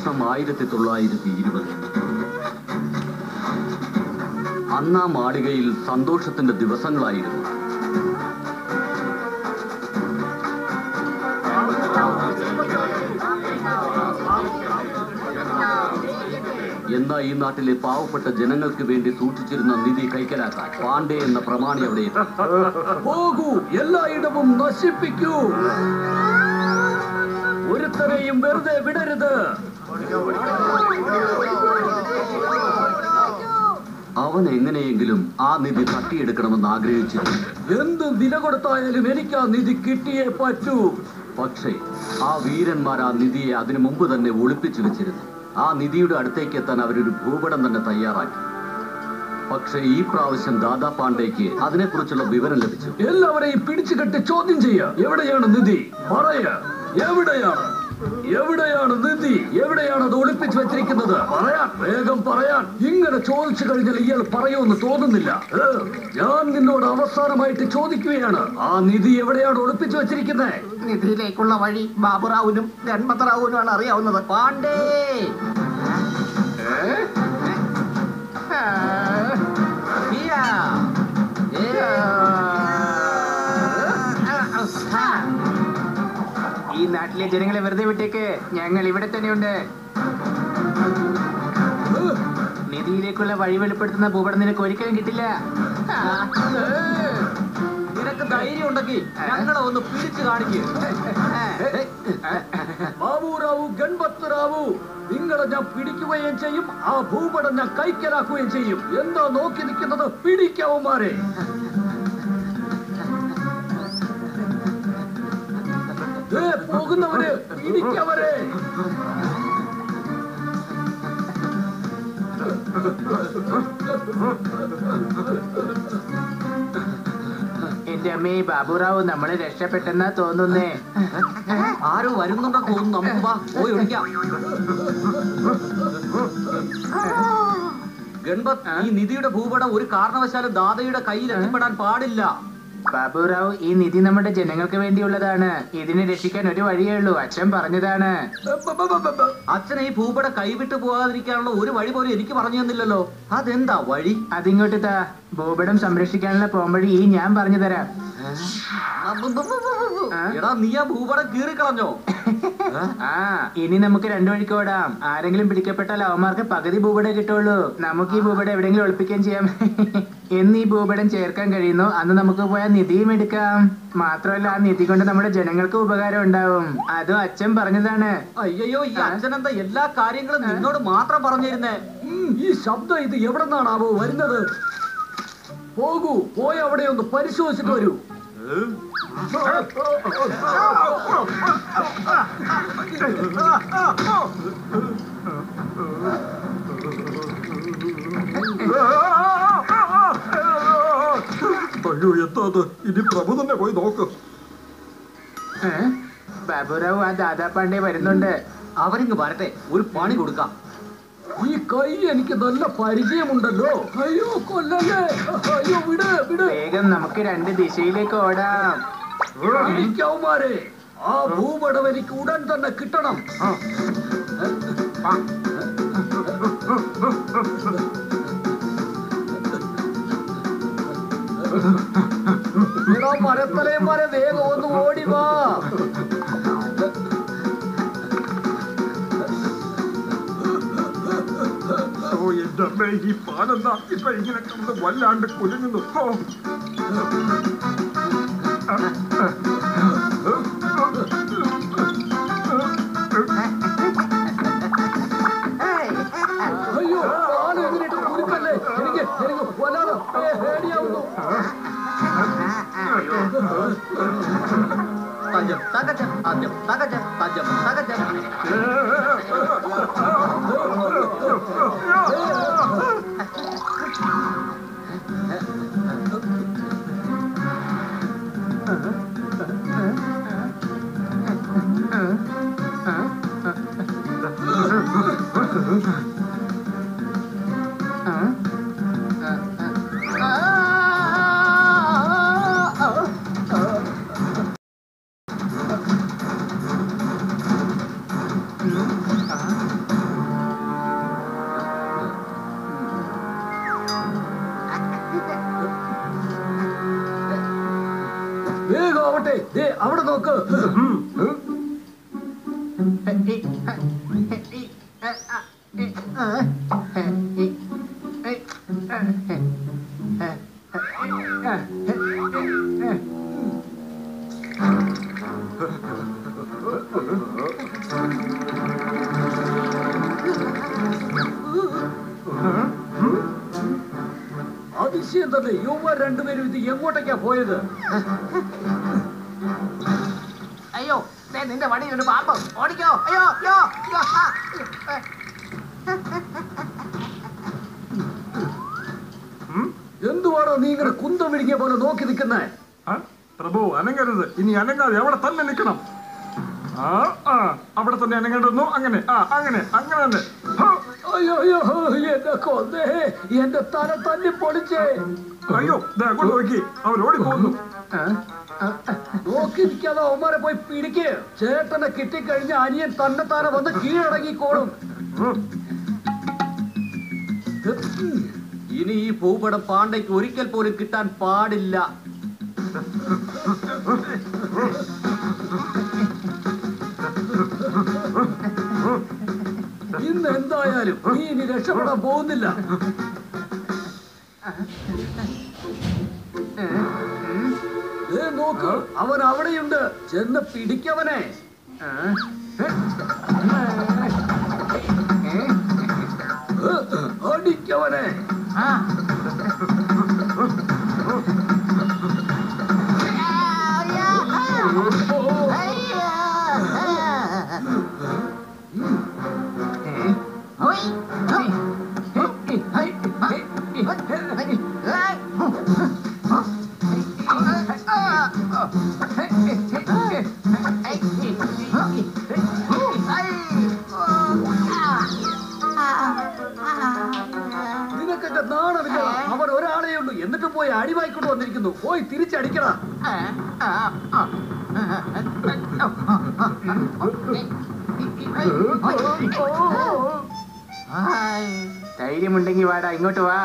വർഷം ആയിരത്തി തൊള്ളായിരത്തി ഇരുപത് അന്ന് ആ മാളികയിൽ സന്തോഷത്തിന്റെ ദിവസങ്ങളായിരുന്നു എന്നാ ഈ നാട്ടിലെ പാവപ്പെട്ട ജനങ്ങൾക്ക് വേണ്ടി സൂക്ഷിച്ചിരുന്ന നിധി കൈക്കലാക്കാൻ പാണ്ഡെ എന്ന പ്രമാണി അവിടെ എത്തി. പോകൂ എല്ലായിടവും നശിപ്പിക്കൂ ഒരുത്തരെയും വെറുതെ വിടരുത് അവൻ എങ്ങനെയെങ്കിലും ആ നിധി തട്ടിയെടുക്കണമെന്ന് ആഗ്രഹിച്ചിരുന്നു എന്ത് വില കൊടുത്തായാലും എനിക്ക് ആ നിധി കിട്ടിയേ പറ്റൂ പക്ഷേ ആ വീരന്മാർ ആ നിധിയെ അതിനു മുമ്പ് തന്നെ ഒളിപ്പിച്ചു വെച്ചിരുന്നു ആ നിധിയുടെ അടുത്തേക്ക് എത്താൻ അവരൊരു ഭൂപടം തന്നെ തയ്യാറാക്കി പക്ഷേ ഈ പ്രാവശ്യം ദാദാ പാണ്ഡേക്ക് അതിനെക്കുറിച്ചുള്ള വിവരം ലഭിച്ചു എല്ലാവരെയും പിടിച്ചു കെട്ടി ചോദ്യം ചെയ്യുക എവിടെയാണ് നിധി പറയ എവിടെയാണ് എവിടെയാണ് നിധി എവിടെയാണ് അത് ഒളിപ്പിച്ചു വെച്ചിരിക്കുന്നത് പറയാൻ വേഗം പറയാൻ ഇങ്ങനെ ചോദിച്ചു കഴിഞ്ഞാൽ ഇയാൾ പറയുമെന്ന് തോന്നുന്നില്ല ഏ, ഞാൻ നിന്നോട് അവസാനമായിട്ട് ചോദിക്കുകയാണ് ആ നിധി എവിടെയാണ് ഒളിപ്പിച്ചു വെച്ചിരിക്കുന്നത് നിധിയിലേക്കുള്ള വഴി ബാബുറാവുനും ഗൺപതറാവുനുമാണ് അറിയാവുന്നത് പാണ്ഡേ ഹിയാ. ഈ നാട്ടിലെ ജനങ്ങളെ വെറുതെ വിട്ടേക്ക് ഞങ്ങൾ ഇവിടെ തന്നെയുണ്ട് നിധിയിലേക്കുള്ള വഴി വെളിപ്പെടുത്തുന്ന ഭൂപടം നിനക്ക് ഒരിക്കലും കിട്ടില്ല നിനക്ക് ധൈര്യം ഉണ്ടെങ്കിൽ ഞങ്ങളെ ഒന്ന് പിടിച്ചു കാണിക്കുക ബാബുറാവു ഗൺപത്ത് റാവു നിങ്ങളെ ഞാൻ പിടിക്കുകയും ചെയ്യും ആ ഭൂപടം ഞാൻ കൈക്കലാക്കുകയും ചെയ്യും എന്താ നോക്കി നിൽക്കുന്നത് പിടിക്കവന്മാരെ ദേ, പോകുന്നവര് പിടിക്കവരെ എന്റെ അമ്മേ ബാബുറാവു നമ്മളെ രക്ഷപ്പെട്ടെന്നാ തോന്നുന്നേ ആരോ വരുന്നുണ്ടോ തോന്നുന്നു നമുക്ക് വാ പോയി ഒളിക്കാം ഗൺപത് ഈ നിധിയുടെ ഭൂപടം ഒരു കാരണവശാലും ദാദയുടെ കയ്യിൽ എത്തിപ്പെടാൻ പാടില്ല ബാബുറാവു ഈ നിധി നമ്മുടെ ജനങ്ങൾക്ക് വേണ്ടിയുള്ളതാണ് ഇതിനെ രക്ഷിക്കാൻ ഒരു വഴിയേ ഉള്ളൂ അച്ഛൻ പറഞ്ഞതാണ് അച്ഛനെ ഈ ഭൂപടം കൈവിട്ടു പോകാതിരിക്കാനുള്ള ഒരു വഴി പോലും എനിക്ക് പറഞ്ഞു തന്നില്ലല്ലോ അതെന്താ വഴി അതിങ്ങോട്ട് താ ഭൂപടം സംരക്ഷിക്കാനുള്ള പോംവഴി ഈ ഞാൻ പറഞ്ഞു തരാം എടാ നീ ആ ഭൂപടം കീറിക്കളഞ്ഞോ ആ ഇനി നമുക്ക് രണ്ടു വഴിക്ക് ഓടാം ആരെങ്കിലും പിടിക്കപ്പെട്ടാൽ അവന്മാർക്ക് പകുതി ഭൂപടം കിട്ടുള്ളൂ നമുക്ക് ഈ ഭൂപടം എവിടെയെങ്കിലും ഒളിപ്പിക്കുകയും ചെയ്യാം എന്ന് ഈ ഭൂപടം ചേർക്കാൻ കഴിയുന്നു അന്ന് നമുക്ക് പോയാൽ നിധിയും എടുക്കാം മാത്രമല്ല ആ നിധി കൊണ്ട് നമ്മുടെ ജനങ്ങൾക്ക് ഉപകാരം ഉണ്ടാവും അതും അച്ഛൻ പറഞ്ഞതാണ് അയ്യോ ഈ അച്ഛനെന്താ എല്ലാ കാര്യങ്ങളും നിന്നോട് മാത്രം പറഞ്ഞിരുന്നേ ഈ ശബ്ദം ഇത് എവിടെ നിന്നാണാവോ വരുന്നത് പോകൂ പോയി അവിടെ ഒന്ന് പരിശോധിച്ചിട്ട് വരൂ അയ്യോ എന്താ അത് ഇനി പ്രഭു തന്നെ പോയി നോക്ക് ഏ? ബാബുറാവു ആ ദാദാ പാണ്ഡെ വരുന്നുണ്ട് അവരിങ്ങ് വരട്ടെ ഒരു പണി കൊടുക്കാം ഈ കൈ എനിക്ക് നല്ല പരിചയമുണ്ടല്ലോ അയ്യോ കൊല്ലല്ലേ അയ്യോ വിട് വിട് വേഗം നമുക്ക് രണ്ട് ദിശയിലേക്ക് ഓടാം ഇരിക്കാവുമാരെ ആ ഭൂപടം എനിക്ക് ഉടൻ തന്നെ കിട്ടണം എടാ മരത്തലയന്മാരെ വേഗം ഒന്ന് ഓടി വാ ഓ എന്റെ അമ്മേ ഈ പാലെന്താ ഇപ്പൊ ഇങ്ങനെ കിടന്ന് വല്ലാണ്ട് കുലുങ്ങുന്നു ഓ. അയ്യോ പാല് എങ്ങനെയിട്ട് കുരുക്കല്ലേ എനിക്ക് എനിക്ക് വല്ലാതെ പേ- പേടിയാവുന്നു തജം തകജം തജം തകജം തജം തകജം ആ വേഗം ആവട്ടെ ദേ അവിടെ നോക്ക് അതിശയം തന്നെ യുവ രണ്ടുപേരും ഇത് എങ്ങോട്ടേക്കാ പോയത് അയ്യോ ദേ നിന്റെ വടിയിൽ ഒരു പാമ്പ് ഓടിക്കോ അയ്യോ അയ്യോ അയ്യോ, ആ. എന്തുവാണോ നീ ഇങ്ങനെ കുന്തം വിഴുങ്ങിയ പോലെ നോക്കി നിൽക്കുന്നേ ആ, പ്രഭു അനങ്ങരുത് ഇനി അനങ്ങാതെ അവിടെ തന്നെ നിൽക്കണം ആ ആ അവിടെ തന്നെ അനങ്ങേണ്ടുന്നു അങ്ങനെ ആ അങ്ങനെ അങ്ങനെ തന്നെ ഹോ, അയ്യോ അയ്യോ എന്റെ കൊന്നേ എന്റെ തല തല്ലി പൊളിച്ചേ അയ്യോ ദേ അങ്ങോട്ട് നോക്കി അവർ ഓടിപ്പോകുന്നു നോക്കി നിൽക്കാതെ അവന്മാരെ പോയി പിടിക്ക് ചേട്ടനെ കിട്ടിക്കഴിഞ്ഞ അനിയൻ തന്നെ താനെ വന്ന് കീഴടങ്ങിക്കോളും ഉം. ഇനി ഈ ഭൂപടം പാണ്ഡയ്ക്ക് ഒരിക്കൽ പോലും കിട്ടാൻ പാടില്ല ഇന്ന് എന്തായാലും നീ ഇനി രക്ഷപ്പെടാൻ പോകുന്നില്ല ദേ നോക്ക് അവൻ അവിടെയുണ്ട് ചെന്ന് പിടിക്കവനെ അടിക്കവനെ നിനക്കൊക്കെ നാണമില്ല അവൻ ഒരാളേ ഉള്ളൂ എന്നിട്ട് പോയി അടിവായിക്കൊണ്ട് വന്നിരിക്കുന്നു പോയി തിരിച്ചടിക്കണം ധൈര്യമുണ്ടെങ്കി വാടാ ഇങ്ങോട്ട് വാ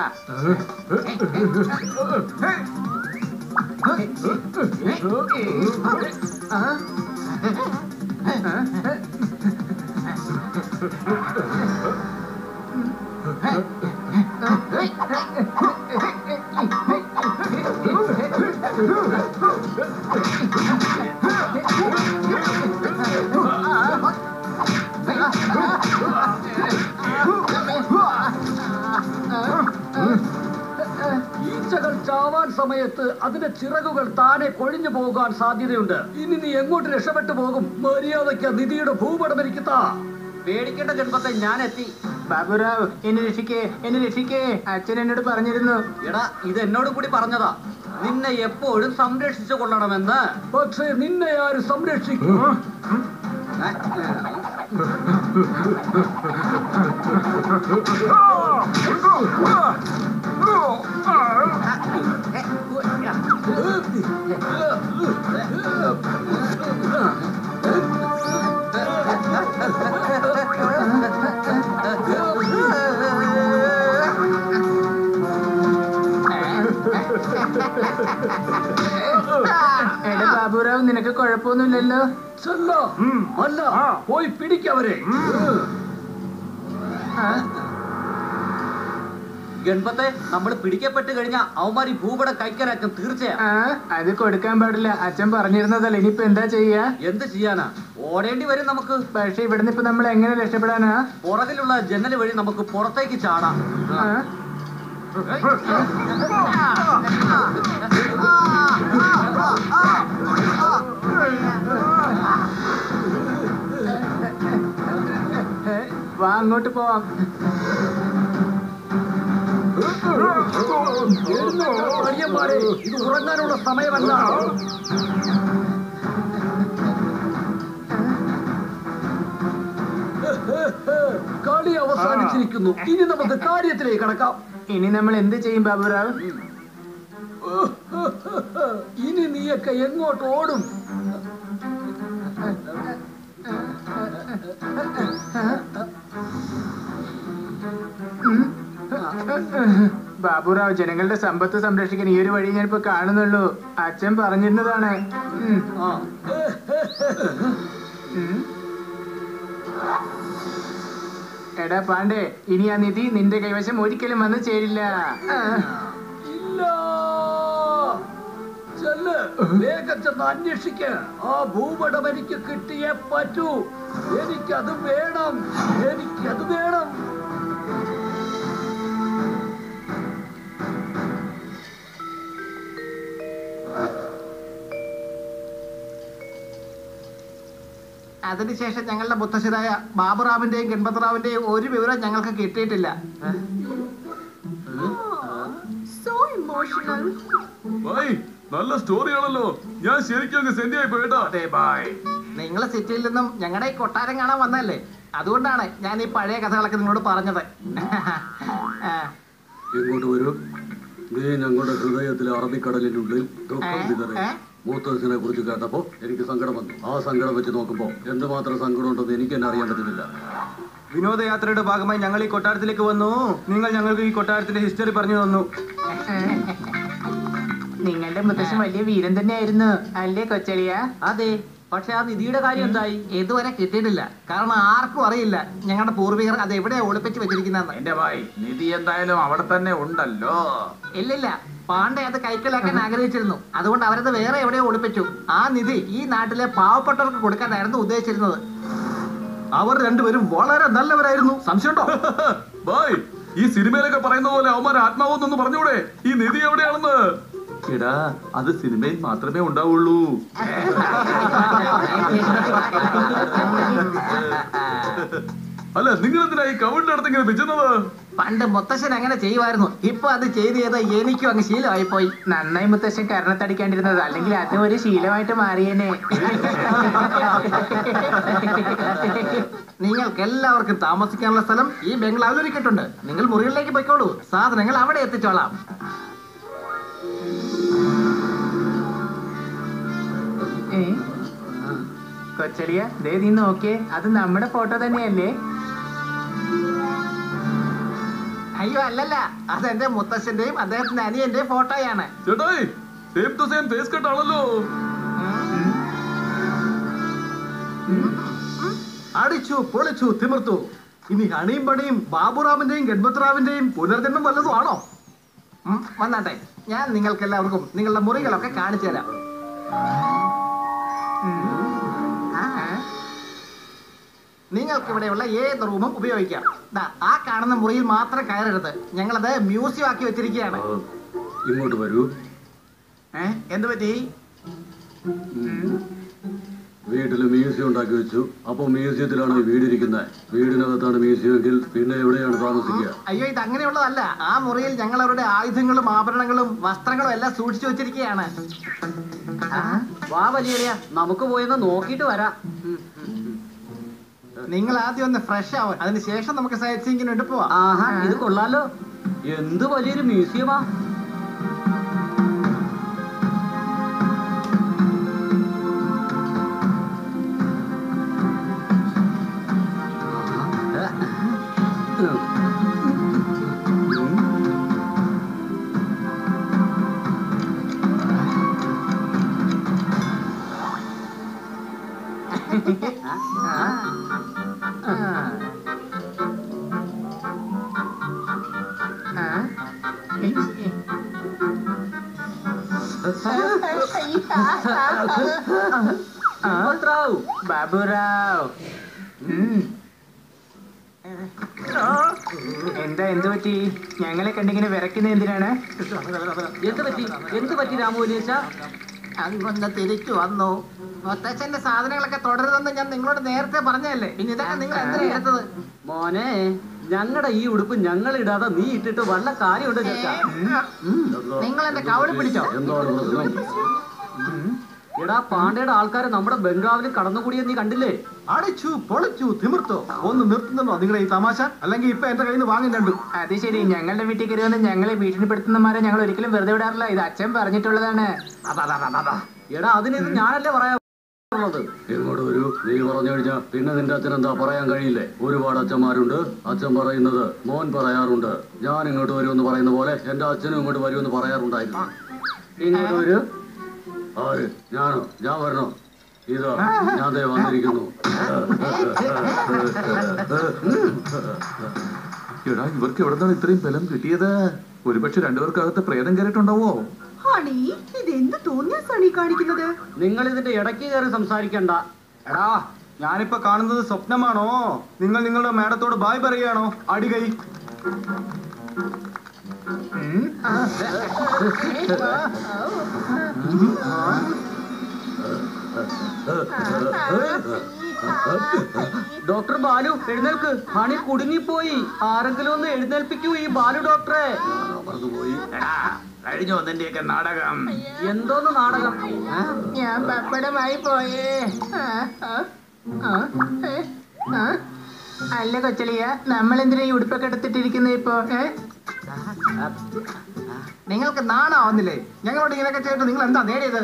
ഈച്ചകൾ ചാവാൻ സമയത്ത് അതിന്റെ ചിറകുകൾ താനെ കൊഴിഞ്ഞു പോകാൻ സാധ്യതയുണ്ട് ഇനി നീ എങ്ങോട്ട് രക്ഷപ്പെട്ടു പോകും മര്യാദയ്ക്ക് നിധിയുടെ ഭൂപടം എനിക്ക് താ പേടിക്കേണ്ട ജന്മത്തെ ഞാൻ എത്തി ബാബുറാവ് എന്നെ രക്ഷിക്കേ എന്നെ രക്ഷിക്കേ അച്ഛൻ എന്നോട് പറഞ്ഞിരുന്നു എടാ ഇത് എന്നോട് കൂടി പറഞ്ഞതാ നിന്നെ എപ്പോഴും സംരക്ഷിച്ചു കൊള്ളണമെന്ന് പക്ഷേ നിന്നെ ആര് സംരക്ഷിക്കും എടാ ബാബുറാവ് നിനക്ക് കുഴപ്പമൊന്നുമില്ലല്ലോ ചെല്ല ഉം. അല്ല ആ. പോയി പിടിക്കവരെ ആ? ഗണപത്തെ നമ്മൾ പിടിക്കപ്പെട്ട് കഴിഞ്ഞാൽ അവന്മാർ ഈ ഭൂപടം കൈക്കലാക്കും തീർച്ചയാ ആ അത് കൊടുക്കാൻ പാടില്ല അച്ഛൻ പറഞ്ഞിരുന്നതല്ല ഇനിയിപ്പോ എന്താ ചെയ്യാ എന്ത് ചെയ്യാനാ ഓടേണ്ടി വരും നമുക്ക് പക്ഷെ ഇവിടുന്ന് ഇപ്പൊ നമ്മൾ എങ്ങനെ രക്ഷപ്പെടാനാ പുറകിലുള്ള ജനൽ വഴി നമുക്ക് പുറത്തേക്ക് ചാടാം ആ? വാ അങ്ങോട്ട് പോവാം മടിയന്മാരെ ഇത് ഉറങ്ങാനുള്ള സമയമല്ല കളി അവസാനിച്ചിരിക്കുന്നു ഇനി നമുക്ക് കാര്യത്തിലേക്ക് കടക്കാം ഇനി നമ്മൾ എന്ത് ചെയ്യും ബാബുറാവ് ഇനി നീയൊക്കെ എങ്ങോട്ട് ഓടും ബാബുറാവ് ജനങ്ങളുടെ സമ്പത്ത് സംരക്ഷിക്കാൻ ഈ ഒരു വഴി ഞാനിപ്പോ കാണുന്നുള്ളൂ അച്ഛൻ പറഞ്ഞിരുന്നതാണ് ഉം. ആ ഉം. എടാ പാണ്ഡേ ഇനി ആ നിധി നിന്റെ കൈവശം ഒരിക്കലും വന്ന് ചേരില്ല ആ. ഇല്ല ചെല്ല് വേഗം ചെന്ന് അന്വേഷിക്ക ആ ഭൂപടം എനിക്ക് കിട്ടിയേ പറ്റൂ എനിക്കത് വേണം എനിക്കത് വേണം അതിനുശേഷം ഞങ്ങളുടെ മുത്തശ്ശനായ ബാബുറാവിന്റെയും ഗൺപത്റാവിന്റെയും ഒരു വിവരം ഞങ്ങൾക്ക് കിട്ടിയിട്ടില്ല So emotional. ബൈ നല്ല സ്റ്റോറിയാണല്ലോ ഞാൻ ശരിക്കും അങ്ങ് സെന്റ് ആയി പോയിട്ടാ അതെ ബായ് നിങ്ങൾ സിറ്റിയിൽ നിന്നും ഞങ്ങളുടെ ഈ കൊട്ടാരം കാണാൻ വന്നല്ലേ അതുകൊണ്ടാണ് ഞാൻ ഈ പഴയ കഥകളൊക്കെ നിങ്ങളോട് പറഞ്ഞത് ആ, ഇങ്ങോട്ട് വരൂ നീ ഞങ്ങളുടെ ഹൃദയത്തിലെ അറബിക്കടലിനുള്ളിൽ ദുഃഖം ഏ? വിതറി ഏ? മൂത്തച്ഛനെ കുറിച്ച് കേട്ടപ്പോ എനിക്ക് സങ്കടം വന്നു ആ സങ്കടം വെച്ച് നോക്കുമ്പോ എന്തുമാത്രം സങ്കടം ഉണ്ടെന്ന് എനിക്ക് തന്നെ അറിയാൻ പറ്റുന്നില്ല വിനോദയാത്രയുടെ ഭാഗമായി ഞങ്ങൾ ഈ കൊട്ടാരത്തിലേക്ക് വന്നു നിങ്ങൾ ഞങ്ങൾക്ക് ഈ കൊട്ടാരത്തിന്റെ ഹിസ്റ്ററി പറഞ്ഞു തന്നു നിങ്ങളുടെ മുത്തശ്ശൻ വലിയ വീരൻ തന്നെയായിരുന്നു അല്ലേ കൊച്ചലിയ അതെ പക്ഷെ ആ നിധിയുടെ കാര്യം എന്തായി ഇതുവരെ കിട്ടിയിട്ടില്ല കാരണം ആർക്കും അറിയില്ല ഞങ്ങളുടെ പൂർവികർ അത് എവിടെയാ ഒളിപ്പിച്ച് വെച്ചിരിക്കുന്നതെന്ന് എന്റെ ഭായ് നിധി എന്തായാലും അവിടെ തന്നെ ഉണ്ടല്ലോ ഇല്ലില്ല പാണ്ഡെ അത് കൈക്കലാക്കാൻ ആഗ്രഹിച്ചിരുന്നു അതുകൊണ്ട് അവരത് വേറെ എവിടെയോ ഒളിപ്പിച്ചു ആ നിധി ഈ നാട്ടിലെ പാവപ്പെട്ടവർക്ക് കൊടുക്കാനായിരുന്നു ഉദ്ദേശിച്ചിരുന്നത് അവർ രണ്ടുപേരും വളരെ നല്ലവരായിരുന്നു സംശയമുണ്ടോ ബൈ ഈ സിനിമയിലൊക്കെ പറയുന്ന പോലെ അവന്മാർ ആത്മാവെന്നൊന്ന് പറഞ്ഞൂടെ ഈ നിധി എവിടെയാണെന്ന് എടാ അത് സിനിമയിൽ മാത്രമേ ഉണ്ടാവുള്ളൂ അല്ല നിങ്ങൾ എന്തിനാ ഈ കവിളിന്റെ അടുത്ത് ഇങ്ങനെ വെച്ചുന്നത് പണ്ട് മുത്തശ്ശൻ അങ്ങനെ ചെയ്യുമായിരുന്നു ഇപ്പൊ അത് ചെയ്ത് ചെയ്ത് എനിക്കും അങ്ങ് ശീലമായി പോയി നന്നായി മുത്തശ്ശൻ കരണത്തടിക്കാണ്ടിരുന്നത് അല്ലെങ്കിൽ അത് ഒരു ശീലമായിട്ട് മാറിയേനെ നിങ്ങൾക്ക് എല്ലാവർക്കും താമസിക്കാനുള്ള സ്ഥലം ഈ ബംഗ്ലാവിൽ ഒരുക്കിയിട്ടുണ്ട് നിങ്ങൾ മുറികളിലേക്ക് പൊയ്ക്കോളൂ സാധനങ്ങൾ അവിടെ എത്തിച്ചോളാം ഏ? കൊച്ചലിയ ദേ നീ നോക്കിയേ അത് നമ്മുടെ ഫോട്ടോ തന്നെയല്ലേ അയ്യോ അല്ലല്ല അത് എന്റെ മുത്തശ്ശന്റെയും അദ്ദേഹത്തിന്റെ അനിയന്റെയും ഫോട്ടോയാണ് ചേട്ടായി same to same face cut ആണല്ലോ അടിച്ചു പൊളിച്ചു തിമിർത്തു ഇനി ഹണിയും പണിയും ബാബുറാമിന്റെയും ഗൺപത്റാവിന്റെയും പുനർജന്മം വല്ലതും ആണോ ഉം, വന്നാട്ടെ ഞാൻ നിങ്ങൾക്ക് എല്ലാവർക്കും നിങ്ങളുടെ മുറികളൊക്കെ കാണിച്ചു തരാം നിങ്ങൾക്ക് ഇവിടെയുള്ള ഏത് റൂമും ഉപയോഗിക്കാം ദാ, ആ കാണുന്ന മുറിയിൽ മാത്രം കയറരുത് ഞങ്ങളത് മ്യൂസിയം ആക്കി വെച്ചിരിക്കുകയാണ് ആ, ഇങ്ങോട്ട് വരൂ ഏ? എന്ത് പറ്റി വീട്ടിൽ മ്യൂസിയം ഉണ്ടാക്കി വെച്ചു അപ്പൊ മ്യൂസിയത്തിലാണ് ഈ വീടിരിക്കുന്നത് വീടിനകത്താണ് മ്യൂസിയം എങ്കിൽ പിന്നെ എവിടെയാണ് താമസിക്കുക അയ്യോ ഇത് അങ്ങനെയുള്ളതല്ല ആ മുറിയിൽ ഞങ്ങൾ അവരുടെ ആയുധങ്ങളും ആഭരണങ്ങളും വസ്ത്രങ്ങളും എല്ലാം സൂക്ഷിച്ചു വെച്ചിരിക്കുകയാണ് വാ വലിയ നമുക്ക് പോയെന്ന് നോക്കിയിട്ട് വരാം ഉം. നിങ്ങൾ ആദ്യം ഒന്ന് ഫ്രഷ് ആവും അതിനുശേഷം നമുക്ക് സൈറ്റ് സീയിങ്ങിന് വേണ്ടി പോവാം ആഹാ ഇത് കൊള്ളാലോ എന്ത് വലിയൊരു മ്യൂസിയമാ ഭദ്രാവ്. ബാബുറാവ് ഉം. എന്താ എന്ത് പറ്റി ഞങ്ങളെ കണ്ടിങ്ങനെ വിറയ്ക്കുന്നത് എന്തിനാണ് എന്ത് പറ്റി എന്ത് പറ്റി രാമു വലിയച്ച അങ്ങൊന്ന് തിരിച്ചു വന്നു മുത്തച്ഛന്റെ സാധനങ്ങളൊക്കെ തുടരുതെന്ന് ഞാൻ നിങ്ങളോട് നേരത്തെ പറഞ്ഞതല്ലേ പിന്നെ ഇതൊക്കെ നിങ്ങൾ എന്തിനാ എടുത്തത് മോനെ ഞങ്ങളുടെ ഈ ഉടുപ്പ് ഞങ്ങൾ ഇടാതെ നീ ഇട്ടിട്ട് വല്ല കാര്യമുണ്ട് ചേച്ചാ നിങ്ങൾ എന്റെ കവളി പിടിച്ചോ എന്താണ് പ്രശ്നം എടാ പാണ്ഡയുടെ ആൾക്കാരെ നമ്മുടെ ബംഗ്ലാവിൽ കടന്നുകൂടിയെന്ന് നീ കണ്ടില്ലേ അടിച്ചു പൊളിച്ചു തിമിർത്തു ഒന്ന് നിർത്തുന്നുണ്ടോ നിങ്ങളുടെ ഈ തമാശ അല്ലെങ്കിൽ ഇപ്പൊ എന്റെ കയ്യിൽ നിന്ന് വാങ്ങി രണ്ടു അത് ശരി ഞങ്ങളുടെ വീട്ടിൽ കയറി വന്ന് ഞങ്ങളെ ഭീഷണിപ്പെടുത്തുന്നമാരെ ഞങ്ങൾ ഒരിക്കലും വെറുതെ വിടാറില്ല ഇത് അച്ഛൻ പറഞ്ഞിട്ടുള്ളതാണ് എടാ അതിന് ഇത് ഞാനല്ലേ പറയാ ഉള്ളത് ഇങ്ങോട്ട് വരൂ നീ പറഞ്ഞു കഴിഞ്ഞാ പിന്നെ നിന്റെ അച്ഛൻ എന്താ പറയാൻ കഴിയില്ലേ ഒരുപാട് അച്ഛന്മാരുണ്ട് അച്ഛൻ പറയുന്നത് മോൻ പറയാറുണ്ട് ഞാൻ ഇങ്ങോട്ട് വരുമെന്ന് പറയുന്ന പോലെ എന്റെ അച്ഛനും ഇങ്ങോട്ട് വരുമെന്ന് പറയാറുണ്ടായിരുന്നു ഇങ്ങോട്ട് വരൂ ആര് ഞാനോ ഞാൻ വരണോ ഇതാ ഞാൻ ദേ വന്നിരിക്കുന്നു എടാ ഇവർക്ക് എവിടെന്നാണ് ഇത്രയും ബലം കിട്ടിയത് ഒരുപക്ഷെ രണ്ടുപേർക്കകത്ത് പ്രേതം കയറിയിട്ടുണ്ടാവോ ഹണി ഇതെന്ത് തോന്നിയ സണി കാണിക്കുന്നത് നിങ്ങൾ ഇതിന്റെ ഇടയ്ക്ക് കയറി സംസാരിക്കണ്ട എടാ ഞാനിപ്പോ കാണുന്നത് സ്വപ്നമാണോ നിങ്ങൾ നിങ്ങളുടെ മാഡത്തോട് ബായ് പറയുകയാണോ അടികൈ ഡോക്ടർ ബാലു എഴുന്നേൽക്ക് ഹണി കുടുങ്ങിപ്പോയി ആരെങ്കിലും ഒന്ന് എഴുന്നേൽപ്പിക്കൂ ഈ ബാലു ഡോക്ടറെ മറന്നുപോയി എടാ കഴിഞ്ഞോ നിന്റെയൊക്കെ നാടകം എന്തോന്ന് നാടകം ആ? ഞാൻ പപ്പടമായി പോയേ ആ, ആ, ആ, ഏ, ആ. അല്ല കൊച്ചളിയ നമ്മൾ എന്തിനാ ഈ ഉടുപ്പൊക്കെ എടുത്തിട്ടിരിക്കുന്നത് ഇപ്പൊ ഏ നിങ്ങൾക്ക് നാണാവുന്നില്ലേ ഞങ്ങളോട് ഇങ്ങനെയൊക്കെ ചെയ്തിട്ട് നിങ്ങൾ എന്താ നേടിയത്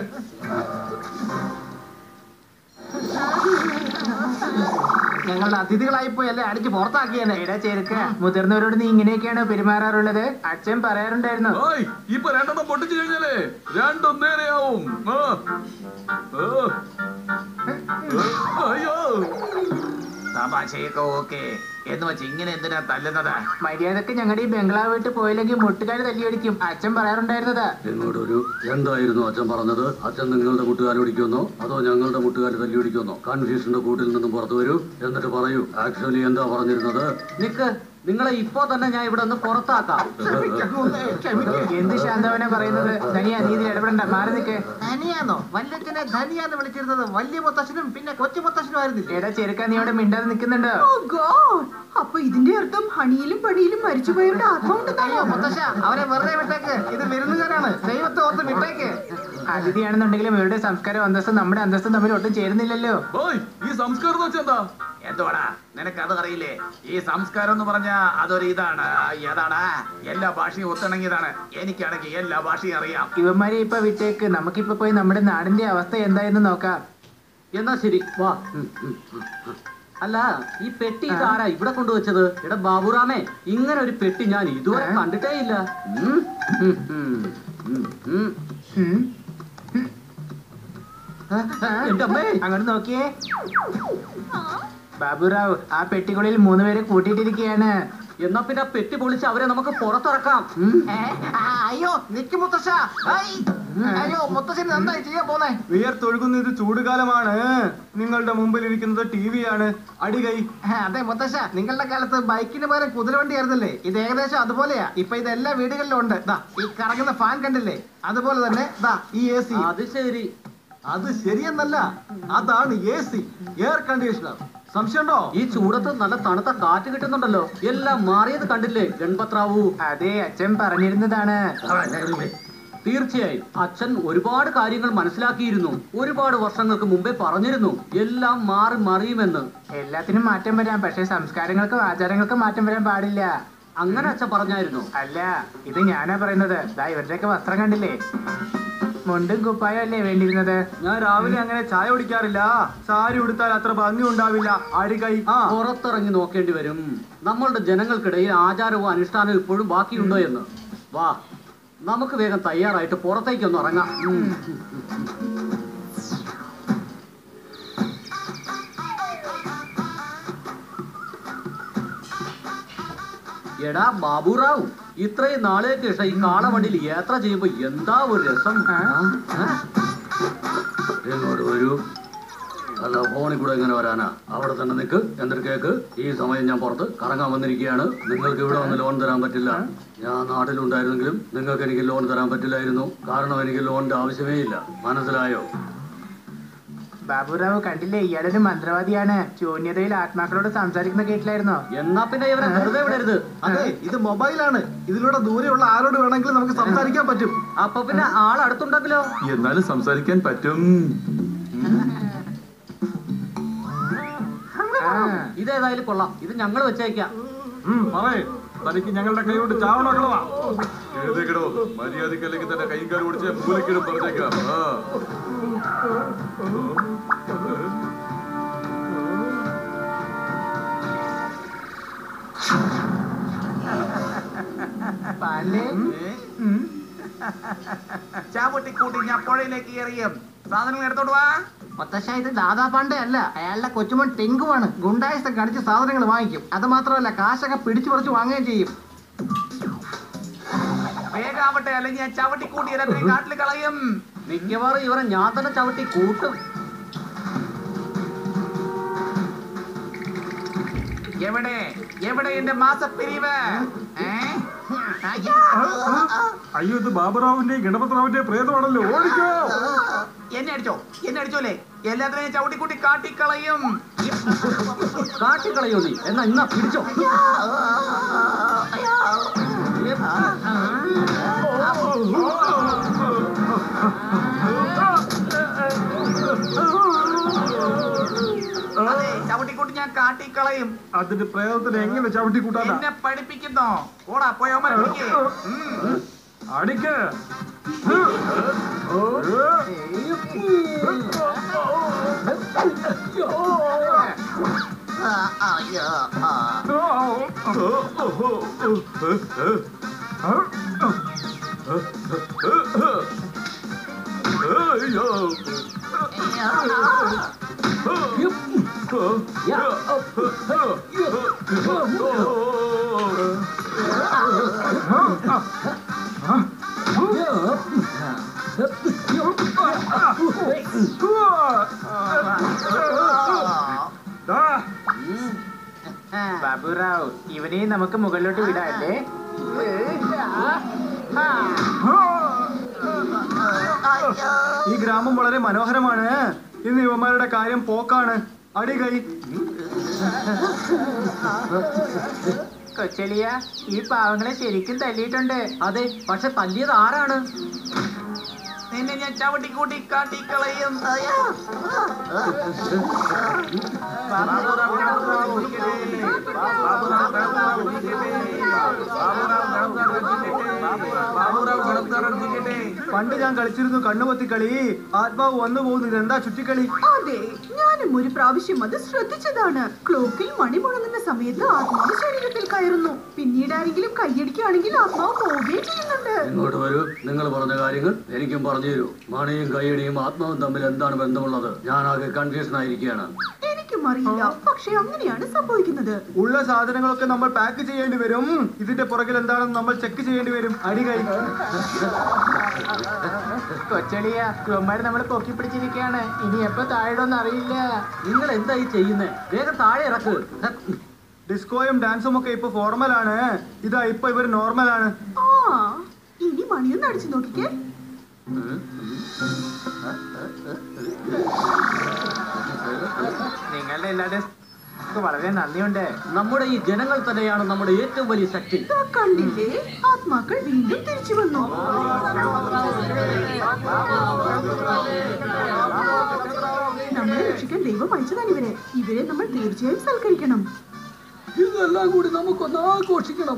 ഞങ്ങളുടെ അതിഥികളായി പോയി അല്ലേ അടിച്ച് പുറത്താക്കിയേനെ എടാ ചെറുക്ക മുതിർന്നവരോട് നീ ഇങ്ങനെയൊക്കെയാണോ പെരുമാറാറുള്ളത് അച്ഛൻ പറയാറുണ്ടായിരുന്നു ഓയ് ഇപ്പൊ രണ്ടെണ്ണം പൊട്ടിച്ചു കഴിഞ്ഞാലേ രണ്ടും നേരെയാവും ആ. ആ. ആ. അയ്യോ തമാശയൊക്കെ ഓക്കെ എന്ന് വെച്ച് ഇങ്ങനെ എന്തിനാ തല്ലുന്നത് മര്യാദക്ക് ഞങ്ങളുടെ ഈ ബംഗ്ലാവ് വിട്ട് പോയില്ലെങ്കിൽ മുട്ടുകാര് തല്ലിയടിക്കും അച്ഛൻ പറയാറുണ്ടായിരുന്നതാ ഇങ്ങോട്ട് ഒരു എന്തായിരുന്നു അച്ഛൻ പറഞ്ഞത് അച്ഛൻ നിങ്ങളുടെ മുട്ടുകാൽ ഒടിക്കുമെന്നോ അതോ ഞങ്ങളുടെ മുട്ടുകാൽ തല്ലി ഒടിക്കുമെന്നോ കൺഫ്യൂഷന്റെ കൂട്ടിൽ നിന്നും പുറത്തു വരൂ എന്നിട്ട് പറയൂ ആക്ച്വലി എന്താ പറഞ്ഞിരുന്നത് നിക്ക് നിങ്ങളെ ഇപ്പോ തന്നെ ഞാൻ ഇവിടെ നിന്ന് പുറത്താക്കാം എന്ത് ശാന്തവനാ പറയുന്നത് ധനിയ നീ ഇതിൽ ഇടപെടണ്ട മാറി നിൽക്ക് ധനിയാന്നോ വല്യച്ഛനെ ധനിയാന്ന് വിളിച്ചിരുന്നത് വലിയ മുത്തശ്ശനും പിന്നെ കൊച്ചു മുത്തശ്ശനും ആയിരുന്നില്ല എടാ ചെറുക്ക നീ അവിടെ മിണ്ടാതെ നിൽക്കുന്നുണ്ടോ ഓ ഗോഡ് അപ്പൊ ഇതിന്റെ അർത്ഥം ഹണിയിലും പണിയിലും മരിച്ചുപോയവരുടെ അയ്യോ ആത്മാവുണ്ടെന്നാണോ മുത്തശ്ശ അവരെ വെറുതെ വിട്ടേക്ക് ഇത് വിരുന്നുകാരാണ് ദൈവത്തെ ഓർത്ത് വിട്ടേക്ക് അതിഥിയാണെന്നുണ്ടെങ്കിലും ഇവരുടെ സംസ്കാരം അന്തസ്സും നമ്മുടെ അന്തസ്സും തമ്മിൽ ഒട്ടും ചേരുന്നില്ലല്ലോ ഓയ് ഈ സംസ്കാരം എന്ന് വെച്ചാ എന്താ എന്തുവാടാ നിനക്ക് അത് അറിയില്ലേ ഈ സംസ്കാരം എന്ന് പറഞ്ഞാ അതൊരു ഇതാണ് ഏതാണ് എല്ലാ ഭാഷയും ഒത്തിണങ്ങിയതാണ് എനിക്കാണെങ്കിൽ എല്ലാ ഭാഷയും അറിയാം ഇവന്മാരെ ഇപ്പൊ വിട്ടേക്ക് നമുക്കിപ്പൊ പോയി നമ്മുടെ നാടിന്റെ അവസ്ഥ എന്തായെന്ന് നോക്കാം എന്നാ ശരി വാ ഉം, ഉം, ഉം, ഉം. അല്ല ഈ പെട്ടി ഇതാരാ ഇവിടെ കൊണ്ടുവച്ചത് എടാ ബാബുറാമേ ഇങ്ങനെ ഒരു പെട്ടി ഞാൻ ഇതുവരെ കണ്ടിട്ടേ ഇല്ല ഉം, ഉം, ഉം, ഉം, ഉം. ഉം. എന്റെ അമ്മേ അങ്ങോട്ട് നോക്കിയേ ബാബുറാവ് ആ പെട്ടിക്കുള്ളിൽ മൂന്ന് പേരെ കൂട്ടിയിട്ടിരിക്കുകയാണ് എന്നാ പിന്നെ ആ പെട്ടി പൊളിച്ച് അവരെ നമുക്ക് പുറത്തിറക്കാം ഉം. ഏ? ആ, അയ്യോ നിക്ക് മുത്തശ്ശ ഐ! അയ്യോ മുത്തശ്ശൻ എന്തായി ചെയ്യാൻ പോന്നെ വിയർത്തൊഴുകുന്ന ഇത് ചൂടുകാലമാണ് നിങ്ങളുടെ മുമ്പിൽ ഇരിക്കുന്നത് ടി വി ആണ് അടികൈ ആ, അതെ മുത്തശ്ശ നിങ്ങളുടെ കാലത്ത് ബൈക്കിന് പകരം കുതിരവണ്ടി ആയിരുന്നല്ലേ ഇത് ഏകദേശം അതുപോലെയാ ഇപ്പൊ ഇത് എല്ലാ വീടുകളിലും ഉണ്ട് ദാ ഈ കറങ്ങുന്ന ഫാൻ കണ്ടില്ലേ അതുപോലെ തന്നെ ദാ ഈ എ സി അത് ശരി അത് ശരിയെന്നല്ല അതാണ് എ സി എയർ കണ്ടീഷണർ സംശയമുണ്ടോ ഈ ചൂടത്ത് നല്ല തണുത്ത കാറ്റ് കിട്ടുന്നുണ്ടല്ലോ എല്ലാം മാറിയത് കണ്ടില്ലേ ഗൺപത്രാവു അതെ അച്ഛൻ പറഞ്ഞിരുന്നതാണ് തീർച്ചയായും അച്ഛൻ ഒരുപാട് കാര്യങ്ങൾ മനസ്സിലാക്കിയിരുന്നു ഒരുപാട് വർഷങ്ങൾക്ക് മുമ്പേ പറഞ്ഞിരുന്നു എല്ലാം മാറി മറിയുമെന്ന് എല്ലാത്തിനും മാറ്റം വരാം പക്ഷെ സംസ്കാരങ്ങൾക്കും ആചാരങ്ങൾക്കും മാറ്റം വരാൻ പാടില്ല അങ്ങനെ അച്ഛൻ പറഞ്ഞായിരുന്നു അല്ല ഇത് ഞാനാ പറയുന്നത് ദാ ഇവരുടെയൊക്കെ വസ്ത്രം കണ്ടില്ലേ മുണ്ടും കുപ്പായം അല്ലേ വേണ്ടിയിരുന്നത് ഞാൻ രാവിലെ അങ്ങനെ ചായ കുടിക്കാറില്ല സാരി ഉടുത്താൽ അത്ര ഭംഗി ഉണ്ടാവില്ല അടികൈ ആ പുറത്തിറങ്ങി നോക്കേണ്ടി വരും നമ്മളുടെ ജനങ്ങൾക്കിടയിൽ ആചാരവും അനുഷ്ഠാനവും ഇപ്പോഴും ബാക്കിയുണ്ടോ എന്ന് വാ നമുക്ക് വേഗം തയ്യാറായിട്ട് പുറത്തേക്കൊന്ന് ഇറങ്ങാം ഉം. എടാ ബാബുറാവു ഇത്രയും നാളേക്ക് ശേഷം ഈ കാളവണ്ടിയിൽ യാത്ര ചെയ്യുമ്പോ എന്താ ഒരു രസം ആ? ആ? ഇങ്ങോട്ട് വരൂ അല്ല ഫോണിൽ കൂടെ എങ്ങനെ വരാനാ അവിടെ തന്നെ നിൽക്ക് എന്നിട്ട് കേക്ക് ഈ സമയം ഞാൻ പുറത്ത് കറങ്ങാൻ വന്നിരിക്കുകയാണ് നിങ്ങൾക്ക് ഇവിടെ വന്ന് ലോൺ തരാൻ പറ്റില്ല ഞാൻ നാട്ടിലുണ്ടായിരുന്നെങ്കിലും നിങ്ങൾക്ക് എനിക്ക് ലോൺ തരാൻ പറ്റില്ലായിരുന്നു കാരണം എനിക്ക് ലോണിന്റെ ആവശ്യമേ ഇല്ല മനസ്സിലായോ ബാബുറാവ് കണ്ടില്ലേ ഇയാളൊരു മന്ത്രവാദിയാണ് ശൂന്യതയിൽ ആത്മാക്കളോട് സംസാരിക്കുന്ന കേട്ടില്ലായിരുന്നോ എന്നാ പിന്നെ ഇവരെ വെറുതെ വിടരുത് അതെ ഇത് മൊബൈലാണ് ഇതിലൂടെ ദൂരെയുള്ള ആരോട് വേണമെങ്കിലും നമുക്ക് സംസാരിക്കാൻ പറ്റും അപ്പൊ പിന്നെ ആൾ അടുത്തുണ്ടെങ്കിലോ എന്നാലും സംസാരിക്കാൻ പറ്റും ആ ഇതേതായാലും കൊള്ളാം ഇത് ഞങ്ങൾ വെച്ചേക്കാം ഉം, പറയ് തനിക്ക് ഞങ്ങളുടെ കൈ കൊണ്ട് ചാവണക്കളവാ എഴുതേക്കടോ മര്യാദക്കല്ലെങ്കിൽ തന്നെ കൈയും കാലും ഓടിച്ച് മൂലക്കിടും പറഞ്ഞേക്കാം ആ പാണ്ഡേ ചാവട്ടിക്കൂട്ടി ഞാൻ പുഴയിലേക്ക് എറിയും സാധനങ്ങൾ എടുത്തോട്ട് വാ മുത്തശ്ശ ഇത് ദാദാ പാണ്ഡെ അല്ല അയാളുടെ കൊച്ചുമോൻ ടെങ്കുവാണ് ഗുണ്ടായസം കടിച്ച് സാധനങ്ങൾ വാങ്ങിക്കും അത് മാത്രമല്ല കാശൊക്കെ പിടിച്ചു പറിച്ച് വാങ്ങുകയും ചെയ്യും വേഗാവട്ടെ അല്ലെങ്കിൽ ഞാൻ ചവിട്ടിക്കൂട്ടി എല്ലാത്തിനെയും കാട്ടിൽ കളയും മിക്കവാറും ഇവരെ ഞാൻ തന്നെ ചവിട്ടി കൂട്ടും എവിടെ എവിടെ എന്റെ മാസപ്പിരിവ് ഏ? അയ്യോ. അയ്യോ ഇത് ബാബുറാവിന്റെയും ഗണപതിറാവിന്റെയും പ്രേതമാണല്ലോ ഓടിക്കോ എന്നെ അടിച്ചോ എന്നെ അടിച്ചോലേ എല്ലാത്തിനെയും ചവിട്ടിക്കൂട്ടി കാട്ടിക്കളയും കാട്ടിക്കളയോ നീ എന്നാ ഇന്നാ പിടിച്ചോ അതെ ചവിട്ടിക്കൂട്ടി ഞാൻ കാട്ടിക്കളയും അതിന്റെ പ്രേതത്തിന് എങ്ങനെ ചവിട്ടി കൂട്ടാനാ എന്നെ പഠിപ്പിക്കുന്നോ ഓടാ പോയവന്മാരെ പിടിക്ക്. ഉം. അടിക്ക് ബാബുറാവ് ഇവനെയും നമുക്ക് മുകളിലോട്ട് വിടാല്ലേ ഈ ഗ്രാമം വളരെ മനോഹരമാണ് ഇന്ന് യുവമാരുടെ കാര്യം പോക്കാണ് അടികൈ കൊച്ചലിയ ഈ പാവങ്ങളെ ശരിക്കും തല്ലിയിട്ടുണ്ട് അതെ പക്ഷെ തല്ലിയത് ആരാണ് നിന്നെ ഞാൻ ചവിട്ടിക്കൂട്ടി കാട്ടിക്കളയും പണ്ട് ഞാൻ കളിച്ചിരുന്നു കണ്ണുപൊത്തി കളി ആത്മാവ് വന്നു പോകുന്നു ഇതെന്താ ചുറ്റിക്കളി അതെ ഞാനും ഒരു പ്രാവശ്യം അത് ശ്രദ്ധിച്ചതാണ് ക്ലോക്കിൽ മണി മുഴങ്ങുന്ന സമയത്ത് ആത്മാവ് ശരീരത്തിൽ കയറുന്നു പിന്നീട് ആരെങ്കിലും കൈയടിക്കുകയാണെങ്കിൽ ആത്മാവ് പോവുകയും ചെയ്യുന്നുണ്ട് ഇങ്ങോട്ട് വരൂ നിങ്ങൾ പറഞ്ഞ കാര്യങ്ങൾ എനിക്കും പറഞ്ഞു തരൂ മണിയും കൈയടിയും ആത്മാവും തമ്മിൽ എന്താണ് ബന്ധമുള്ളത് ഞാനാകെ കൺഫ്യൂഷൻ ആയിരിക്കുകയാണ് എനിക്കും അറിയില്ല പക്ഷെ അങ്ങനെയാണ് സംഭവിക്കുന്നത് ഉള്ള സാധനങ്ങളൊക്കെ നമ്മൾ പാക്ക് ചെയ്യേണ്ടി വരും ഇതിന്റെ പുറകിൽ എന്താണെന്ന് നമ്മൾ ചെക്ക് ചെയ്യേണ്ടി വരും അടികൈ കൊച്ചളിയ ഇവന്മാര് നമ്മളെ പൊക്കി പിടിച്ചിരിക്കുകയാണ് ഇനി എപ്പോ താഴെന്ന് അറിയില്ല നിങ്ങൾ എന്തായി ചെയ്യുന്നേ വേഗം താഴെ ഇറക്ക് ഡിസ്കോയും ഡാൻസും ഒക്കെ ഇപ്പൊ ഫോർമലാണ് ഇതാ ഇപ്പൊ ഇവർ നോർമലാണ് ആ ഇനി മണിയൊന്ന് അടിച്ചു നോക്കിക്കേ നിങ്ങളുടെ എല്ലാവരുടെയും വളരെ നന്ദിയുണ്ട് നമ്മുടെ ഈ ജനങ്ങൾ തന്നെയാണ് നമ്മുടെ ഏറ്റവും വലിയ ശക്തി ഇതാ കണ്ടില്ലേ ആത്മാക്കൾ വീണ്ടും തിരിച്ചു വന്നു നമ്മളെ രക്ഷിക്കാൻ ദൈവം അയച്ചതാണ് ഇവരെ ഇവരെ നമ്മൾ തീർച്ചയായും സൽക്കരിക്കണം ഇതെല്ലാം കൂടി നമുക്കൊന്ന് ആഘോഷിക്കണം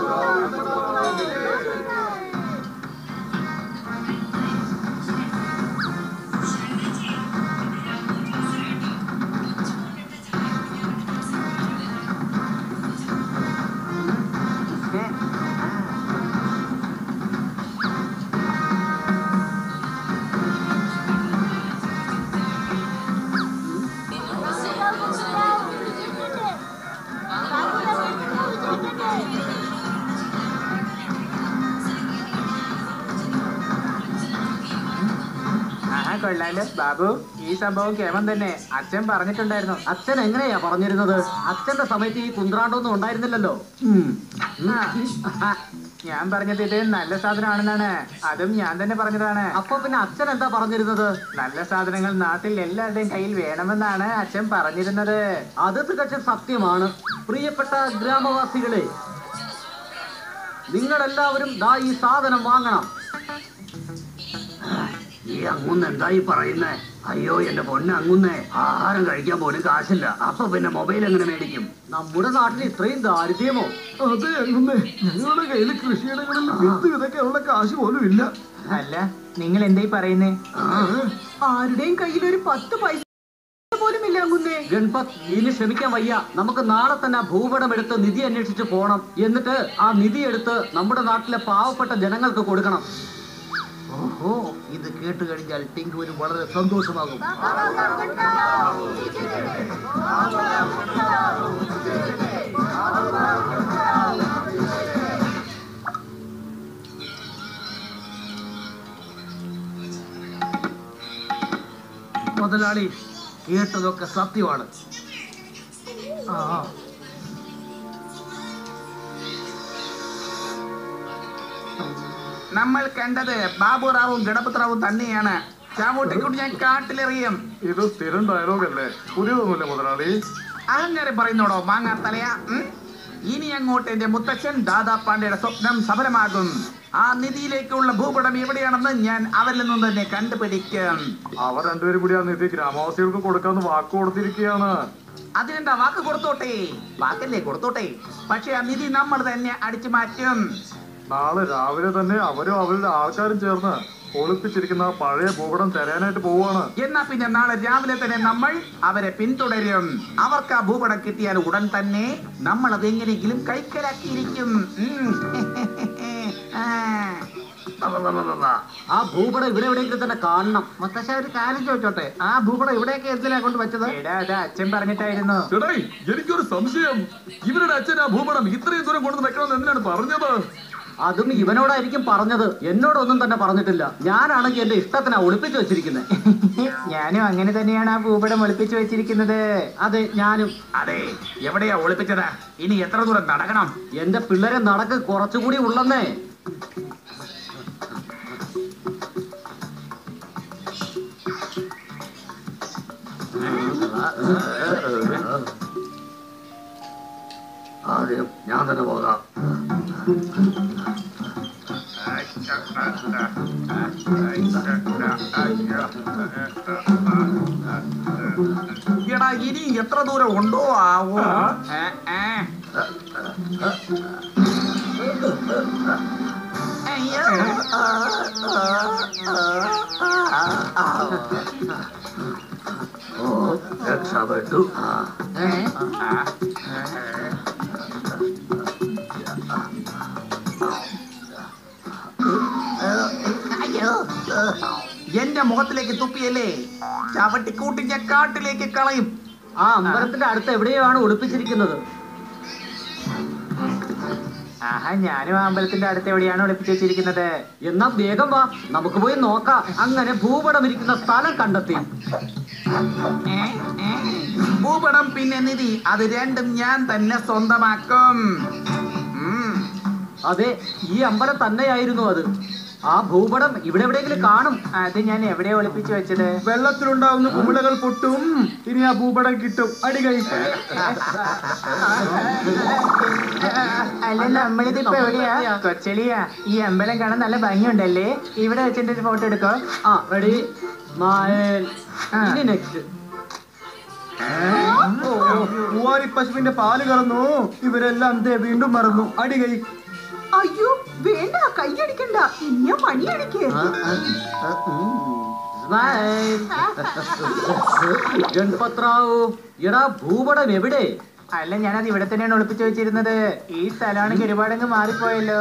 ആ കൊള്ളാലോ ബാബു ഈ സംഭവം കേമം തന്നെ അച്ഛൻ പറഞ്ഞിട്ടുണ്ടായിരുന്നു അച്ഛൻ എങ്ങനെയാ പറഞ്ഞിരുന്നത് അച്ഛന്റെ സമയത്ത് ഈ കുന്ത്രാണ്ടൊന്നും ഉണ്ടായിരുന്നില്ലല്ലോ ഉം. ആ, ഞാൻ പറഞ്ഞത് ഇത് നല്ല സാധനമാണെന്നാണ് അതും ഞാൻ തന്നെ പറഞ്ഞതാണ് അപ്പൊ പിന്നെ അച്ഛൻ എന്താ പറഞ്ഞിരുന്നത് നല്ല സാധനങ്ങൾ നാട്ടിൽ എല്ലാവരുടെയും കയ്യിൽ വേണമെന്നാണ് അച്ഛൻ പറഞ്ഞിരുന്നത് അത് തികച്ചും സത്യമാണ് പ്രിയപ്പെട്ട ഗ്രാമവാസികളെ നിങ്ങളെല്ലാവരും ദാ ഈ സാധനം വാങ്ങണം ഈ അങ്ങുന്ന് എന്തായി പറയുന്നേ അയ്യോ എന്റെ പൊന്നെ അങ്ങുന്നേ ആഹാരം കഴിക്കാൻ പോലും കാശില്ല അപ്പൊ പിന്നെ മൊബൈൽ എങ്ങനെ മേടിക്കും നമ്മുടെ നാട്ടിൽ ഇത്രയും ദാരിദ്ര്യമോ അതെ അങ്ങുന്നേ ഞങ്ങളുടെ കയ്യിൽ കൃഷിയിടങ്ങളിൽ വിത്ത് വിതയ്ക്കാനുള്ള കാശ് പോലും ഇല്ല അല്ല നിങ്ങൾ എന്തായി പറയുന്നേ ആ, ആരുടെയും കയ്യിൽ ഒരു പത്ത് പൈസ പോലും ഇല്ല അങ്ങുന്നേ ഗൺപത് ഇനി ക്ഷമിക്കാൻ വയ്യ നമുക്ക് നാളെ തന്നെ ആ ഭൂപടം എടുത്ത് നിധി അന്വേഷിച്ച് പോണം എന്നിട്ട് ആ നിധി എടുത്ത് നമ്മുടെ നാട്ടിലെ പാവപ്പെട്ട ജനങ്ങൾക്ക് കൊടുക്കണം ഓഹോ ഇത് കേട്ട് കഴിഞ്ഞാൽ ടിങ്കുവിന് വളരെ സന്തോഷമാകും മുതലാളി കേട്ടതൊക്കെ സത്യമാണ് ആ നമ്മൾ കണ്ടത് ബാബുറാവും ഗണപതിറാവും തന്നെയാണ് ചാമൂട്ടിക്കുട്ടി ഞാൻ കാട്ടിലെറിയും ഇത് സ്ഥിരം ഡയലോഗ് അല്ലേ പുതിയതൊന്നുമില്ല മുതലാളി അങ്ങനെ പറയുന്നോടോ മാങ്ങാത്തലയാ ഉം? ഇനി അങ്ങോട്ട് എന്റെ മുത്തച്ഛൻ ദാദാ പാണ്ഡെയുടെ സ്വപ്നം സഫലമാകും ആ നിധിയിലേക്കുള്ള ഭൂപടം എവിടെയാണെന്ന് ഞാൻ അവരിൽ നിന്നും തന്നെ കണ്ടുപിടിക്കും അവർ രണ്ടുപേരും കൂടി ആ നിധി ഗ്രാമവാസികൾക്ക് കൊടുക്കാന്ന് വാക്ക് കൊടുത്തിരിക്കുകയാണ് അതിനെന്താ വാക്ക് കൊടുത്തോട്ടെ വാക്കല്ലേ കൊടുത്തോട്ടെ പക്ഷെ ആ നിധി നമ്മൾ തന്നെ അടിച്ചു മാറ്റും നാളെ രാവിലെ തന്നെ അവരും അവരുടെ ആൾക്കാരും ചേർന്ന് ഒളിപ്പിച്ചിരിക്കുന്ന ആ പഴയ ഭൂപടം തരാനായിട്ട് പോവുകയാണ് എന്നാ പിന്നെ നാളെ രാവിലെ തന്നെ നമ്മൾ അവരെ പിന്തുടരും അവർക്ക് ആ ഭൂപടം കിട്ടിയാൽ ഉടൻ തന്നെ നമ്മൾ അത് എങ്ങനെയെങ്കിലും കൈക്കലാക്കിയിരിക്കും ഉം. ആ. ആ ഭൂപടം ഇവിടെ എവിടെയെങ്കിലും തന്നെ കാണണം മുത്തശ്ശ ഒരു കാര്യം ചോദിച്ചോട്ടെ ആ ഭൂപടം ഇവിടെയൊക്കെ എന്തിനാ കൊണ്ട് വെച്ചത് എടാ അത് അച്ഛൻ പറഞ്ഞിട്ടായിരുന്നു ചേട്ടായി എനിക്കൊരു സംശയം ഇവരുടെ അച്ഛൻ ആ ഭൂപടം ഇത്രയും ദൂരം കൊണ്ടുവന്ന് വെക്കണമെന്ന് എന്തിനാണ് പറഞ്ഞത് അതും ഇവനോടായിരിക്കും പറഞ്ഞത് എന്നോടൊന്നും തന്നെ പറഞ്ഞിട്ടില്ല ഞാനാണെങ്കിൽ എന്റെ ഇഷ്ടത്തിനാ ഒളിപ്പിച്ചു വെച്ചിരിക്കുന്നത് ഞാനും അങ്ങനെ തന്നെയാണ് ആ ഭൂപടം ഒളിപ്പിച്ചു വെച്ചിരിക്കുന്നത് അതെ ഞാനും അതെ എവിടെയാ ഒളിപ്പിച്ചത് ഇനി എത്ര ദൂരം നടക്കണം എന്റെ പിള്ളേരെ നടക്ക് കുറച്ചുകൂടി ഉള്ളന്നേ ആദ്യം ഞാൻ തന്നെ പോകാം എടാ ഇനി എത്ര ദൂരം ഉണ്ടോ ആവോ ഏ, ഏ. അയ്യോ. ഓ രക്ഷപ്പെട്ടു ആ ഏ? അയ്യോ എന്റെ മുഖത്തിലേക്ക് തുപ്പിയല്ലേ ചവിട്ടിക്കൂട്ടി ഞാൻ കാട്ടിലേക്ക് കളയും ആ അമ്പലത്തിന്റെ അടുത്ത് എവിടെയാണ് ഒളിപ്പിച്ചിരിക്കുന്നത് ആഹാ ഞാനും ആ അമ്പലത്തിന്റെ അടുത്ത് എവിടെയാണ് ഒളിപ്പിച്ചു വെച്ചിരിക്കുന്നത് എന്നാ വേഗം വാ നമുക്ക് പോയി നോക്കാം അങ്ങനെ ഭൂപടം ഇരിക്കുന്ന സ്ഥലം കണ്ടെത്തി ഏ, ഏ. ഭൂപടം പിന്നെ നിധി അത് രണ്ടും ഞാൻ തന്നെ സ്വന്തമാക്കും ഉം. അതെ ഈ അമ്പലം തന്നെയായിരുന്നു അത് ആ ഭൂപടം ഇവിടെ എവിടെയെങ്കിലും കാണും അത് ഞാൻ എവിടെ ഒളിപ്പിച്ചു വെച്ചത് വെള്ളത്തിലുണ്ടാവുന്ന കുമിളകൾ പൊട്ടും ഇനി ആ ഭൂപടം കിട്ടും അടികൈ അല്ല നമ്മളിതിപ്പോ എവിടെയാ കൊച്ചളിയാ ഈ അമ്പലം കാണാൻ നല്ല ഭംഗിയുണ്ടല്ലേ ഇവിടെ വെച്ചിട്ട് ഒരു ഫോട്ടോ എടുക്കോ ആ റെഡി സ്മൈൽ ഇനി നെക്സ്റ്റ് മൂവാരി പശുവിന്റെ പാല് കറന്നു ഇവരെല്ലാം ദേ വീണ്ടും മറന്നു അടികൈ അയ്യോ വേണ്ട കൈയടിക്കണ്ട ഇനിയാ പണിയടിക്കേ സ്മൈൽ ഗൺപത്രാവു എടാ ഭൂപടം എവിടെ അല്ല ഞാനത് ഇവിടെ തന്നെയാണ് ഒളിപ്പിച്ചു വെച്ചിരുന്നത് ഈ സ്ഥലമാണെങ്കിൽ ഒരുപാടങ്ങ് മാറിപ്പോയല്ലോ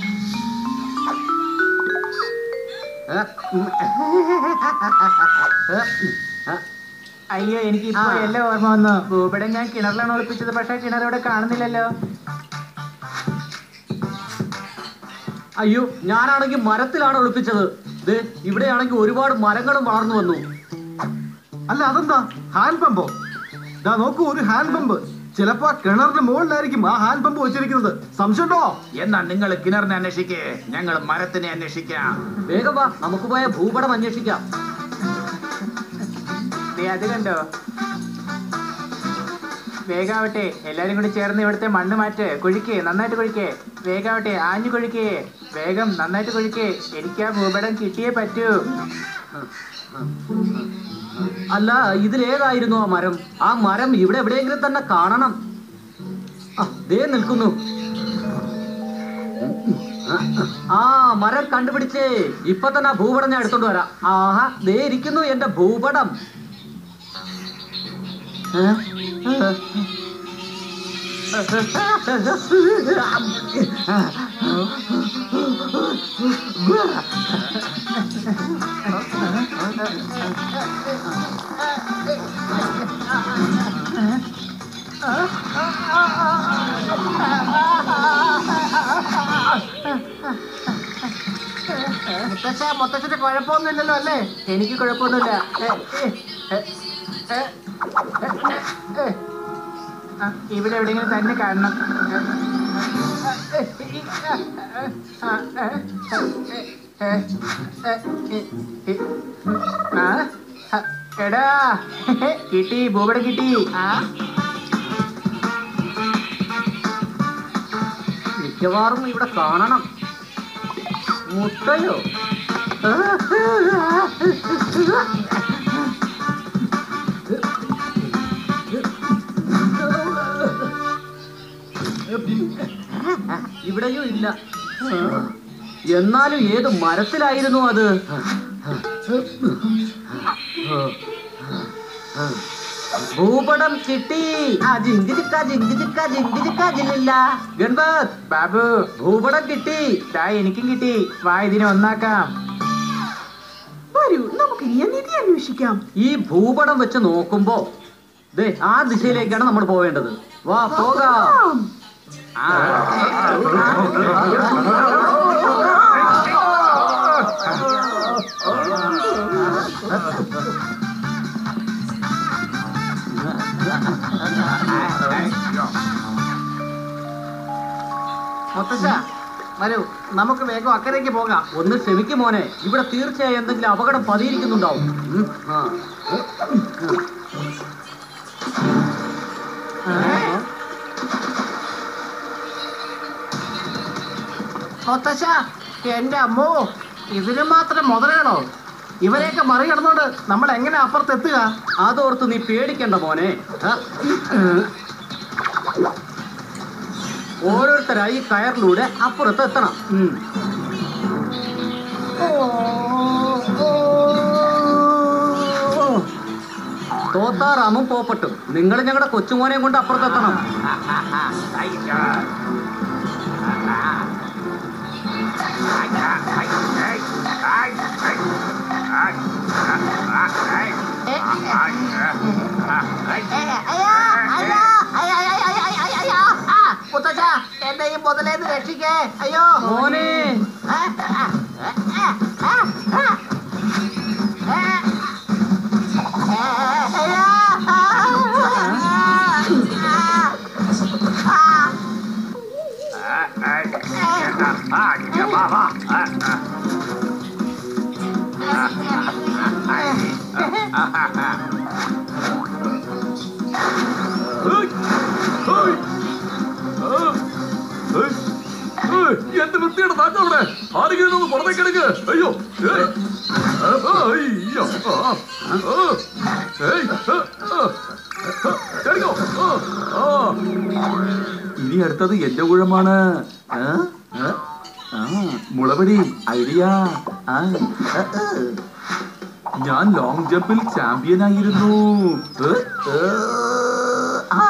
ഏ? ഉം. ഏ? ഏ? അയ്യോ എനിക്ക് ഇപ്പൊ ആ. എല്ലാം ഓർമ്മ വന്നു ഭൂപടം ഞാൻ കിണറിലാണ് ഒളിപ്പിച്ചത് പക്ഷെ കിണർ ഇവിടെ കാണുന്നില്ലല്ലോ അയ്യോ ഞാനാണെങ്കിൽ മരത്തിലാണ് ഒളിപ്പിച്ചത് ദേ ഇവിടെയാണെങ്കിൽ ഒരുപാട് മരങ്ങളും വളർന്നു വന്നു അല്ല അതെന്താ ഹാൻഡ് പമ്പോ ദാ നോക്കൂ ഒരു ഹാൻഡ് പമ്പ് ചിലപ്പോ ആ കിണറിന്റെ മുകളിലായിരിക്കും ആ ഹാൻഡ് പമ്പ് വെച്ചിരിക്കുന്നത് സംശയമുണ്ടോ എന്നാ നിങ്ങൾ കിണറിനെ അന്വേഷിക്കേ ഞങ്ങൾ മരത്തിനെ അന്വേഷിക്കാം വേഗം വാ നമുക്ക് പോയ ഭൂപടം അന്വേഷിക്കാം ദേ അത് കണ്ടോ വേഗാവട്ടെ എല്ലാരും കൂടി ചേർന്ന് ഇവിടുത്തെ മണ്ണ് മാറ്റ് കുഴിക്കേ നന്നായിട്ട് കുഴിക്കേ വേഗാവട്ടെ ആഞ്ഞു കുഴിക്കേ വേഗം നന്നായിട്ട് കുഴിക്കേ എനിക്ക് ആ ഭൂപടം കിട്ടിയേ പറ്റൂ അല്ല ഇതിലേതായിരുന്നു ആ മരം ആ മരം ഇവിടെ എവിടെയെങ്കിലും തന്നെ കാണണം ആ, ദേ നിൽക്കുന്നു ആ മരം കണ്ടുപിടിച്ചേ ഇപ്പൊ തന്നെ ആ ഭൂപടം ഞാൻ എടുത്തോണ്ട് വരാം ആഹാ ദേ ഇരിക്കുന്നു എന്റെ ഭൂപടം ഏ? മുത്തശ്ശ മുത്തശ്ശന് കുഴപ്പമൊന്നുമില്ലല്ലോ അല്ലേ എനിക്ക് കുഴപ്പമൊന്നുമില്ല ഏ, ഏ, ഏ, ഏ, ഏ, ഏ. ആ, ഇവിടെ എവിടെയെങ്കിലും തന്നെ കാണണം ഏ, ഏ, ഈ, ആ, ആ, ആ, ഏ, ഏ, ഏ, ഏ, ഏ, ആ, ആ, എടാ കിട്ടി ഭൂപടം കിട്ടി ആ മിക്കവാറും ഇവിടെ കാണണം മുട്ടയോ ഇവിടെയും ഇല്ല എന്നാലും ഏത് മരത്തിലായിരുന്നു അത് ഭൂപടം കിട്ടി ആ ജിങ്കി ചിക്ക ജിങ്കി ചിക്ക ജിങ്കി ചിക്ക ജില്ലില്ല ഗൺപത് ബാബു ഭൂപടം കിട്ടി ദാ എനിക്കും കിട്ടി വാ ഇതിനെ ഒന്നാക്കാം വരൂ നമുക്ക് ഇനി ആ നിധി അന്വേഷിക്കാം ഈ ഭൂപടം വെച്ച് നോക്കുമ്പോ ദേ ആ ദിശയിലേക്കാണ് നമ്മൾ പോവേണ്ടത് വാ പോകാം ആം. ആ. മുത്തശ്ശ വരൂ നമുക്ക് വേഗം അക്കരയ്ക്ക് പോകാം ഒന്ന് ക്ഷമിക്കും മോനെ ഇവിടെ തീർച്ചയായും എന്തെങ്കിലും അപകടം പതിയിരിക്കുന്നുണ്ടാവും ഉം, ആ. മുത്തശ്ശ എന്റെ അമ്മോ ഇതിന് മാത്രം മുതലാണോ ഇവരെയൊക്കെ മറികടന്നോണ്ട് നമ്മൾ എങ്ങനെ അപ്പുറത്ത് എത്തുക അതോർത്ത് നീ പേടിക്കണ്ട മോനെ ആ. ഓരോരുത്തരായി ഈ കയറിലൂടെ അപ്പുറത്ത് എത്തണം ഉം. തോത്താറാമും പോപ്പട്ടും നിങ്ങൾ ഞങ്ങളുടെ കൊച്ചുമോനെയും കൊണ്ട് അപ്പുറത്തെത്തണം മുത്തശ്ശ എന്റെ ഈ മുതലേന്ന് രക്ഷിക്കേ അയ്യോ മോനെ എന്ത് വൃത്തിയുടെ നാക്കം അവിടെ ആരെങ്കിലും ഒന്ന് പുറത്തേക്ക് എടുക്ക് അയ്യോ ഏയ്. ആ, ആ, അയ്യോ. ആ, ആ. ഏയ്. ആ, ആ. ആ, കേറിക്കോ. ആ, ആ. ഇനി അടുത്തത് എന്റെ ഊഴമാണ് ആ, ആ, ആ, മുളപടി ഐഡിയ ആ, ആ, ആ. ഞാൻ ലോങ് ജമ്പിൽ ചാമ്പ്യൻ ആയിരുന്നു ഏ, ഏ, ആ,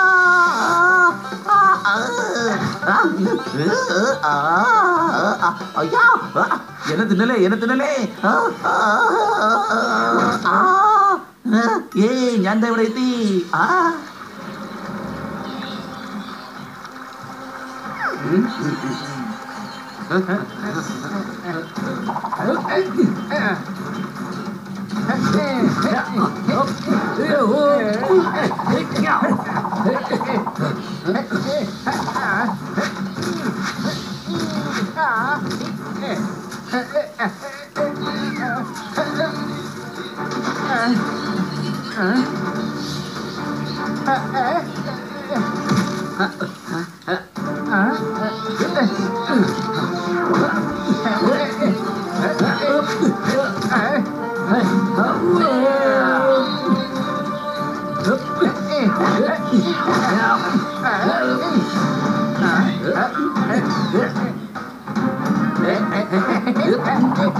ആ, ആ, ആ, ഏ, ഏ, ആ, ആ, അയ്യോ, ആ, എന്നെ തിന്നലേ എന്നെ തിന്നലേ ആ, ആ, ആ, ആ, ഏയ് ഞാൻ ദേ ഇവിടെ എത്തി ആ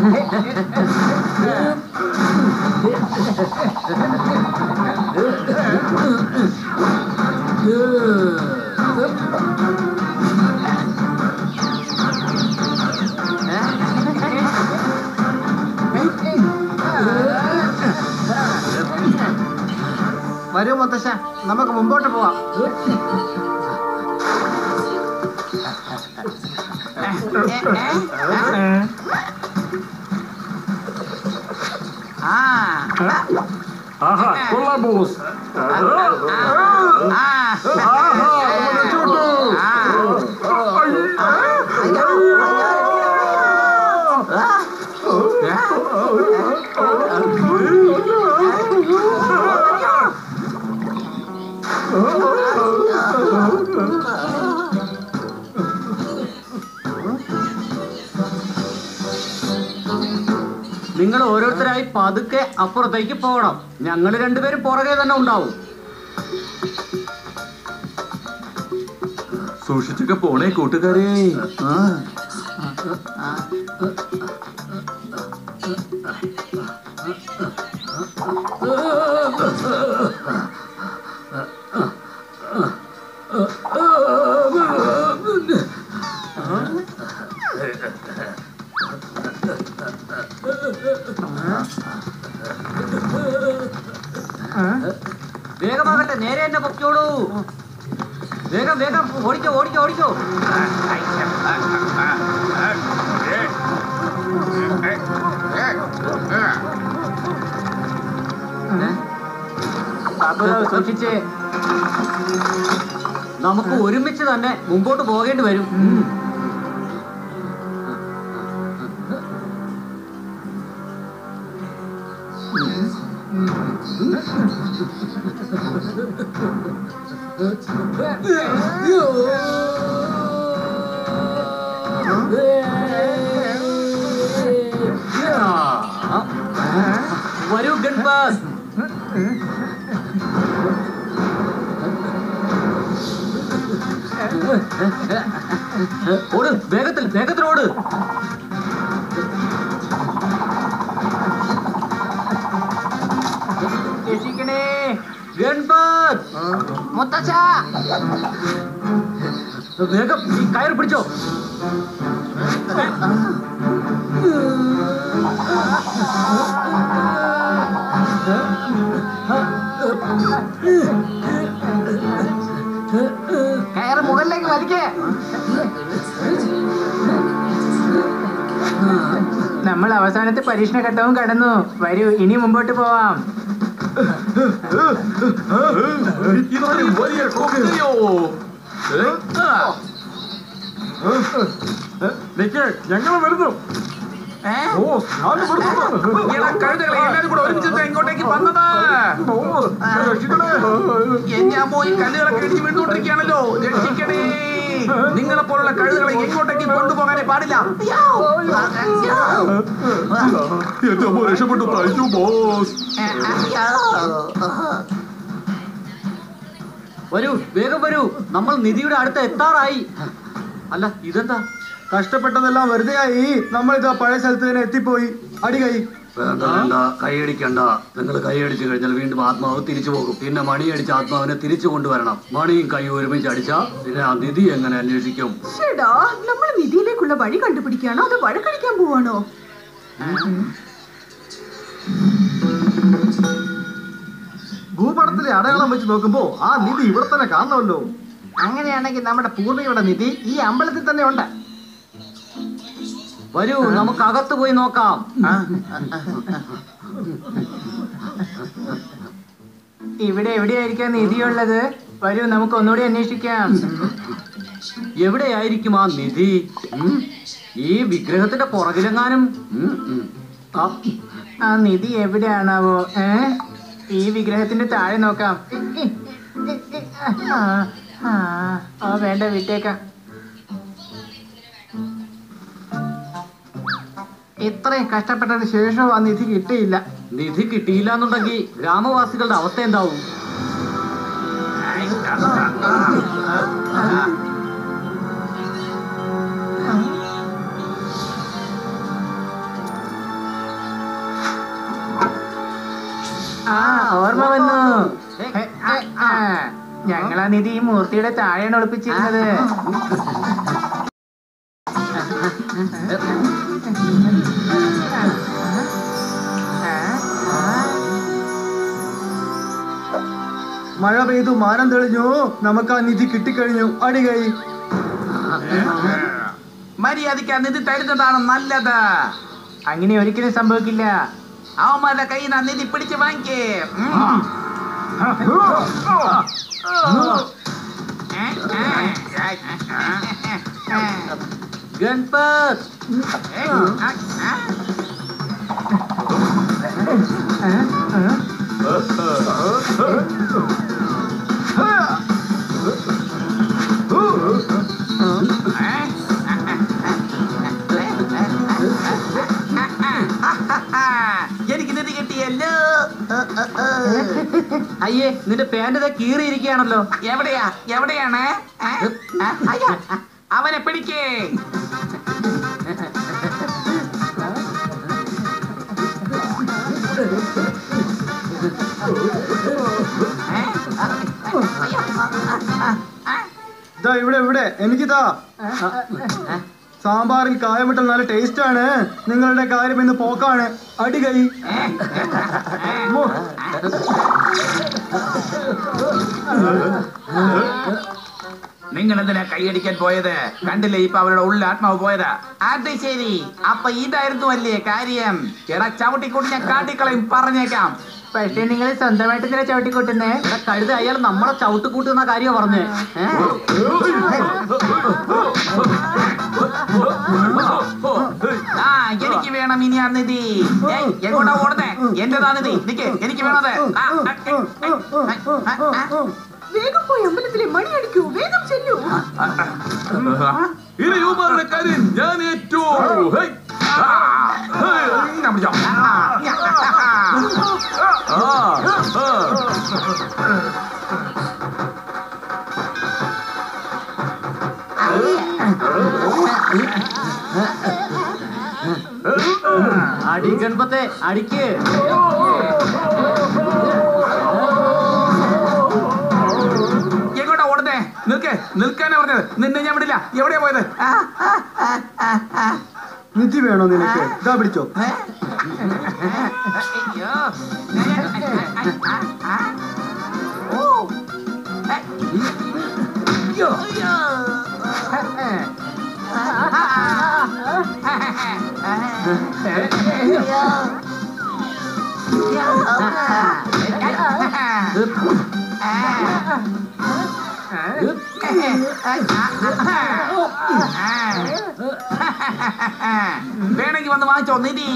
വരൂ മുത്തശ്ശ നമുക്ക് മുമ്പോട്ട് പോവാം ആ ആഹാ കൊള്ളാം ബോസ് ആ നിങ്ങൾ ഓരോരുത്തരായി പതുക്കെ അപ്പുറത്തേക്ക് പോകണം ഞങ്ങൾ രണ്ടുപേരും പുറകെ തന്നെ ഉണ്ടാവും സൂക്ഷിച്ചൊക്കെ പോണേ കൂട്ടുകാരെ വേഗമാകട്ടെ നേരെ തന്നെ പൊക്കോളൂ വേഗം വേഗം ഓടിക്കോ ഓടിക്കോ ഓടിക്കോ ബാബു സൂക്ഷിച്ച് നമുക്ക് ഒരുമിച്ച് തന്നെ മുമ്പോട്ട് പോകേണ്ടി വരും ഉം. വരൂ ഗൺപാസ് ഓട് വേഗത്തിൽ വേഗത്തിൽ ഓട് രക്ഷിക്കണേ ഗൺപാസ് മുത്തച്ഛ വേഗം ഈ കയർ പിടിച്ചോ കയറ് മുകളിലേക്ക് വലിക്കേ നമ്മൾ അവസാനത്തെ പരീക്ഷണ ഘട്ടവും കടന്നു വരൂ ഇനി മുമ്പോട്ട് പോവാം ഇതൊരു വലിയ കൊക്കയോ ഞങ്ങൾ വരുന്നു ഓ ഞാൻ വരുന്നു കഴുതകളെ എല്ലാരും കൂടെ ഒരുമിച്ച് ഇങ്ങോട്ടേക്ക് വന്നത് ബോസ്, രക്ഷിക്കണേ. ഞാൻ പോയി കല്ലുകളൊക്കെ ഇടിച്ച് വീണ്ടുകൊണ്ടിരിക്കുകയാണല്ലോ രക്ഷിക്കണേ നിങ്ങളെ പോലുള്ള കഴുതകളെ എങ്ങോട്ടേക്ക് കൊണ്ടുപോകാനേ പാടില്ല എന്റെ അമ്മ രക്ഷപ്പെട്ടു താങ്ക് യു ബോസ് വരൂ വേഗം വരൂ നമ്മൾ നിധിയുടെ അടുത്ത് എത്താറായി അല്ല ഇതെന്താ കഷ്ടപ്പെട്ടതെല്ലാം വെറുതെയായി നമ്മൾ ഇതാ പഴയ സ്ഥലത്ത് തന്നെ എത്തിപ്പോയി അടി കൈ വേണ്ട വേണ്ട കൈയടിക്കണ്ട നിങ്ങൾ കൈയടിച്ചു കഴിഞ്ഞാൽ വീണ്ടും ആത്മാവ് തിരിച്ചു പോകും പിന്നെ മണിയടിച്ച ആത്മാവിനെ തിരിച്ചു കൊണ്ടുവരണം മണിയും കൈ ഒരുമിച്ച് അടിച്ചാ പിന്നെ ആ നിധി എങ്ങനെ അന്വേഷിക്കും ഷെടാ നമ്മൾ നിധിയിലേക്കുള്ള വഴി കണ്ടുപിടിക്കാണോ അതോ വഴക്കടിക്കാൻ പോവാണോ ഭൂപടത്തിലെ അടയാളം വെച്ച് നോക്കുമ്പോ ആ നിധി ഇവിടെ തന്നെ കാണണമല്ലോ അങ്ങനെയാണെങ്കിൽ നമ്മുടെ പൂർവികയുടെ നിധി ഈ അമ്പലത്തിൽ തന്നെ ഉണ്ട് വരൂ നമുക്ക് അകത്ത് പോയി നോക്കാം ഇവിടെ എവിടെയായിരിക്കാം നിധിയുള്ളത് വരൂ നമുക്ക് ഒന്നുകൂടി അന്വേഷിക്കാം എവിടെയായിരിക്കും ആ നിധി ഉം? ഈ വിഗ്രഹത്തിന്റെ പുറകിലെങ്ങാനും ഉം, ഉം. ആ, ആ നിധി എവിടെയാണാവോ ഏ ഈ വിഗ്രഹത്തിന്റെ താഴെ നോക്കാം ആ, ആ, ആ വേണ്ട വിട്ടേക്കാം ഇത്രയും കഷ്ടപ്പെട്ടതിന് ശേഷവും ആ നിധി കിട്ടിയില്ല നിധി കിട്ടിയില്ല എന്നുണ്ടെങ്കിൽ ഗ്രാമവാസികളുടെ അവസ്ഥ എന്താവും ആ ഓർമ്മ വന്നു ഹെ, ആ, ആ. ഞങ്ങളാ നിധി ഈ മൂർത്തിയുടെ താഴെയാണ് ഒളിപ്പിച്ചിരുന്നത് മഴ പെയ്തു മാനം തെളിഞ്ഞു നമുക്ക് ആ നിധി കിട്ടിക്കഴിഞ്ഞു അടികൈ മര്യാദയ്ക്ക് ആ നിധി തരുന്നതാണ് നല്ലത് അങ്ങനെ ഒരിക്കലും സംഭവിക്കില്ല അവന്മാരുടെ കയ്യിൽ നിന്ന് ആ നിധി പിടിച്ച് വാങ്ങിക്കേ ഉം. ഗൺപത് എനിക്ക് നിധി കിട്ടിയല്ലോ അയ്യേ നിന്റെ പാന്റ് കീറിയിരിക്കുകയാണല്ലോ എവിടെയാ എവിടെയാണ് ഏ? ആ, അയ്യ. അവനെ പിടിക്കേ ഇതാ ഇവിടെ ഇവിടെ എനിക്കിതാ സാമ്പാറിൽ കായമിട്ട നല്ല ടേസ്റ്റ് ആണ് നിങ്ങളുടെ കാര്യം ഇന്ന് പോക്കാണ് അടികൈ നിങ്ങൾ എന്തിനാ കൈയടിക്കാൻ പോയത് കണ്ടില്ലേ ഇപ്പൊ അവരുടെ ഉള്ളിൽ ആത്മാവ് പോയതാ അത് ശരി അപ്പൊ ഇതായിരുന്നു അല്ലേ കാര്യം എടാ ചവിട്ടിക്കൂട്ടി ഞാൻ കാട്ടിക്കളയും പറഞ്ഞേക്കാം പക്ഷെ നിങ്ങൾ സ്വന്തമായിട്ട് ഇതിനെ ചവിട്ടിക്കൂട്ടുന്നേ എടാ കഴുത അയാൾ നമ്മളെ ചവിട്ട് കൂട്ടുന്ന കാര്യം പറഞ്ഞേ ഏ? ആ എനിക്ക് വേണം ഇനി ആ നിധി ഏയ്, എങ്ങോട്ടാ ഓടുന്നേ എന്റേതാ നിധി നിക്ക് എനിക്ക് വേണത് ആ, ആ, ഏ, ഏ, ആ, ആ, വേഗം പോയി അമ്പലത്തിലെ മണി അടിക്കൂ വേഗം ചെല്ലൂ ഇനി യുവമാരുടെ കാര്യം ഞാൻ ഏറ്റു ഹേയ്. ആ, ഹേയ്. ഞാൻ പിടിച്ചോ. ആ, ആ. അടി ഗൺപത്തെ അടിക്ക് എങ്ങോട്ടാ ഓടുന്നേ നിൽക്ക് നിൽക്കാനാ പറഞ്ഞത് നിന്നെ ഞാൻ വിടില്ല എവിടെയാ പോയത് ആ, ആ, ആ, ആ, ആ. നിധി വേണോ നിനക്ക് ഇതാ പിടിച്ചോ ഏ? അയ്യോ. ഓ. ഏ. അയ്യോ. അയ്യോ. വേണമെങ്കിൽ വന്ന് വാങ്ങിച്ചോ നിധി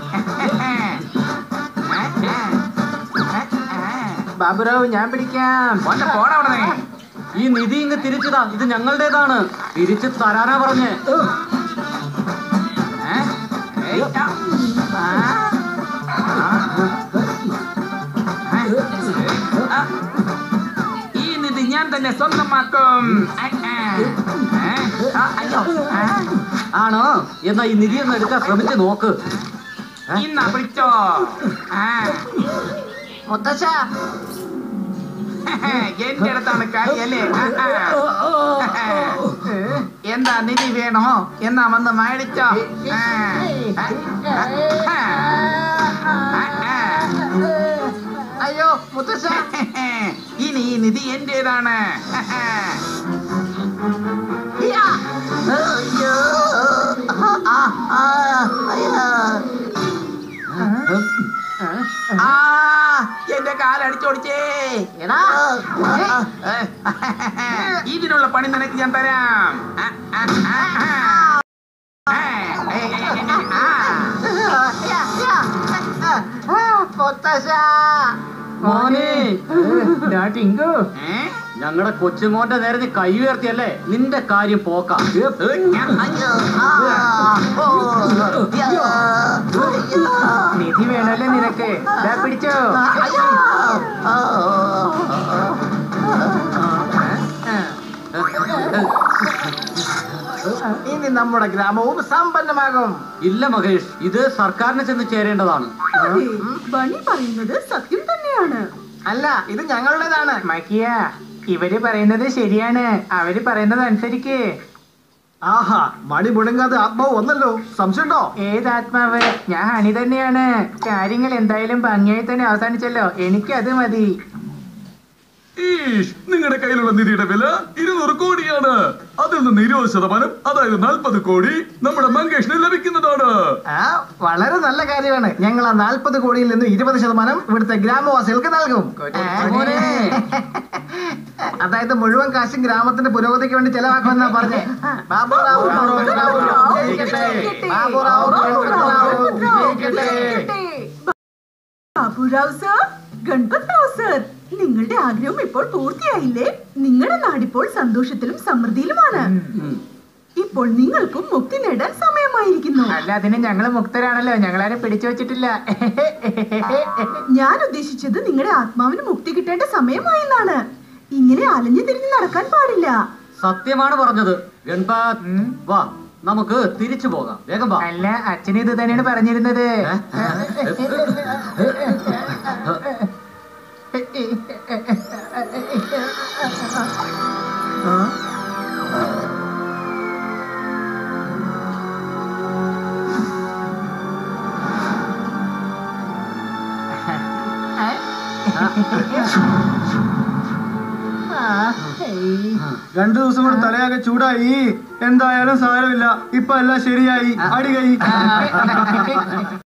ബാബുറാവു ഞാൻ പിടിക്കാം വന്ന് പോടാ അവിടെ ഈ നിധി ഇങ്ങ് തിരിച്ചതാ ഇത് ഞങ്ങളുടേതാണ് തിരിച്ച് തരാനാ പറഞ്ഞേ ഈ നിധി ഞാൻ തന്നെ സ്വന്തമാക്കും ആ, ആ. ആ, അയ്യോ ആ. ആണോ എന്നാ ഈ നിധി ഒന്ന് എടുക്കാൻ ശ്രമിച്ച് നോക്ക് ഇന്നാ പിടിച്ചോ ആ. മുത്തശ്ശ എന്റെ അടുത്താണ് കാര്യല്ലേ ആ, ആ. എന്താ നിധി വേണോ എന്നാ വന്ന് മേടിച്ചോ ആ. ആ, ആ, ആ. അയ്യോ മുത്തശ്ശ ഇനി ഈ നിധി എന്റേതാണ് ഹിയാ. അയ്യോ ആ, ആ, അയ്യോ. ആ എന്റെ കാലടിച്ചോടിച്ചേ എടാ ഏ, ഇതിനുള്ള പണി നിനക്ക് ഞാൻ തരാം ആ, ആ, ആ, ആ. ആ, ഏ, ഏ, ഏ, ഏ, ആ. ഹിയാ, ഹിയാ. ആ, മുത്തശ്ശ മോനെ ഡാ ടിങ്കു ഏ? ഞങ്ങളുടെ കൊച്ചുമോന്റെ നേരെ നീ കൈ ഉയർത്തിയല്ലേ നിന്റെ കാര്യം പോക്കാം അയ്യോ ആ, ഓ, ഹിയാ. അയ്യോ. നിധി വേണമല്ലേ നിനക്ക് ദാ പിടിച്ചോ അയ്യോ. ഓ, ഇനി നമ്മുടെ ഗ്രാമവും സമ്പന്നമാകും ഇല്ല മഹേഷ് ഇത് സർക്കാരിന് ചെന്ന് ചേരേണ്ടതാണ് അതെ ബണി പറയുന്നത് സത്യം തന്നെയാണ് അല്ല ഇത് ഞങ്ങളുടേതാണ് മക്കിയ ഇവര് പറയുന്നത് ശരിയാണ് അവര് പറയുന്നത് അനുസരിക്ക് ആഹാ മണി മുടങ്ങാതെ ആത്മാവ് വന്നല്ലോ സംശയമുണ്ടോ ഏത് ആത്മാവ് ഞാൻ ഹണി തന്നെയാണ് കാര്യങ്ങൾ എന്തായാലും ഭംഗിയായി തന്നെ അവസാനിച്ചല്ലോ എനിക്ക് അത് മതി ഈഷ് നിങ്ങളുടെ കയ്യിലുള്ള നിധിയുടെ വില ഇരുന്നൂറ് കോടിയാണ് അതിൽ നിന്ന് ഇരുപത് ശതമാനം അതായത് നാൽപ്പത് കോടി നമ്മുടെ മങ്കേഷിന് ലഭിക്കുന്നതാണ് ആ വളരെ നല്ല കാര്യമാണ് ഞങ്ങൾ ആ നാൽപ്പത് കോടിയിൽ നിന്ന് ഇരുപത് ശതമാനം ഇവിടുത്തെ ഗ്രാമവാസികൾക്ക് നൽകും മോനെ. അതായത് മുഴുവൻ കാശും ഗ്രാമത്തിന്റെ പുരോഗതിക്ക് വേണ്ടി ചെലവാക്കുമെന്നാ പറഞ്ഞേ ബാബുറാവു, ബാബുറാവു, ജയിക്കട്ടെ. ബാബുറാവു, ബാബുറാവു, ജയിക്കട്ടെ. ബാബുറാവ് സർ ഗണപത് റാവു സർ നിങ്ങളുടെ ആഗ്രഹം ഇപ്പോൾ പൂർത്തിയായില്ലേ നിങ്ങളുടെ നാടിപ്പോൾ സന്തോഷത്തിലും സമൃദ്ധിയിലുമാണ് ഇപ്പോൾ നിങ്ങൾക്കും മുക്തി നേടാൻ സമയമായിരിക്കുന്നു അല്ല അതിന് ഞങ്ങള് മുക്തരാണല്ലോ ഞങ്ങളാരും പിടിച്ചു വെച്ചിട്ടില്ല ഞാൻ ഉദ്ദേശിച്ചത് നിങ്ങളുടെ ആത്മാവിന് മുക്തി കിട്ടേണ്ട സമയമായെന്നാണ് ഇങ്ങനെ അലഞ്ഞു തിരിഞ്ഞ് നടക്കാൻ പാടില്ല സത്യമാണ് പറഞ്ഞത് ഗൺപാത് വാ നമുക്ക് തിരിച്ചു പോകാം വേഗം വാ അല്ല അച്ഛൻ ഇത് തന്നെയാണ് പറഞ്ഞിരുന്നത് രണ്ടു ദിവസം കൊണ്ട് തലയാകെ ചൂടായി എന്തായാലും സാരമില്ല ഇപ്പൊ എല്ലാം ശരിയായി അടികൈ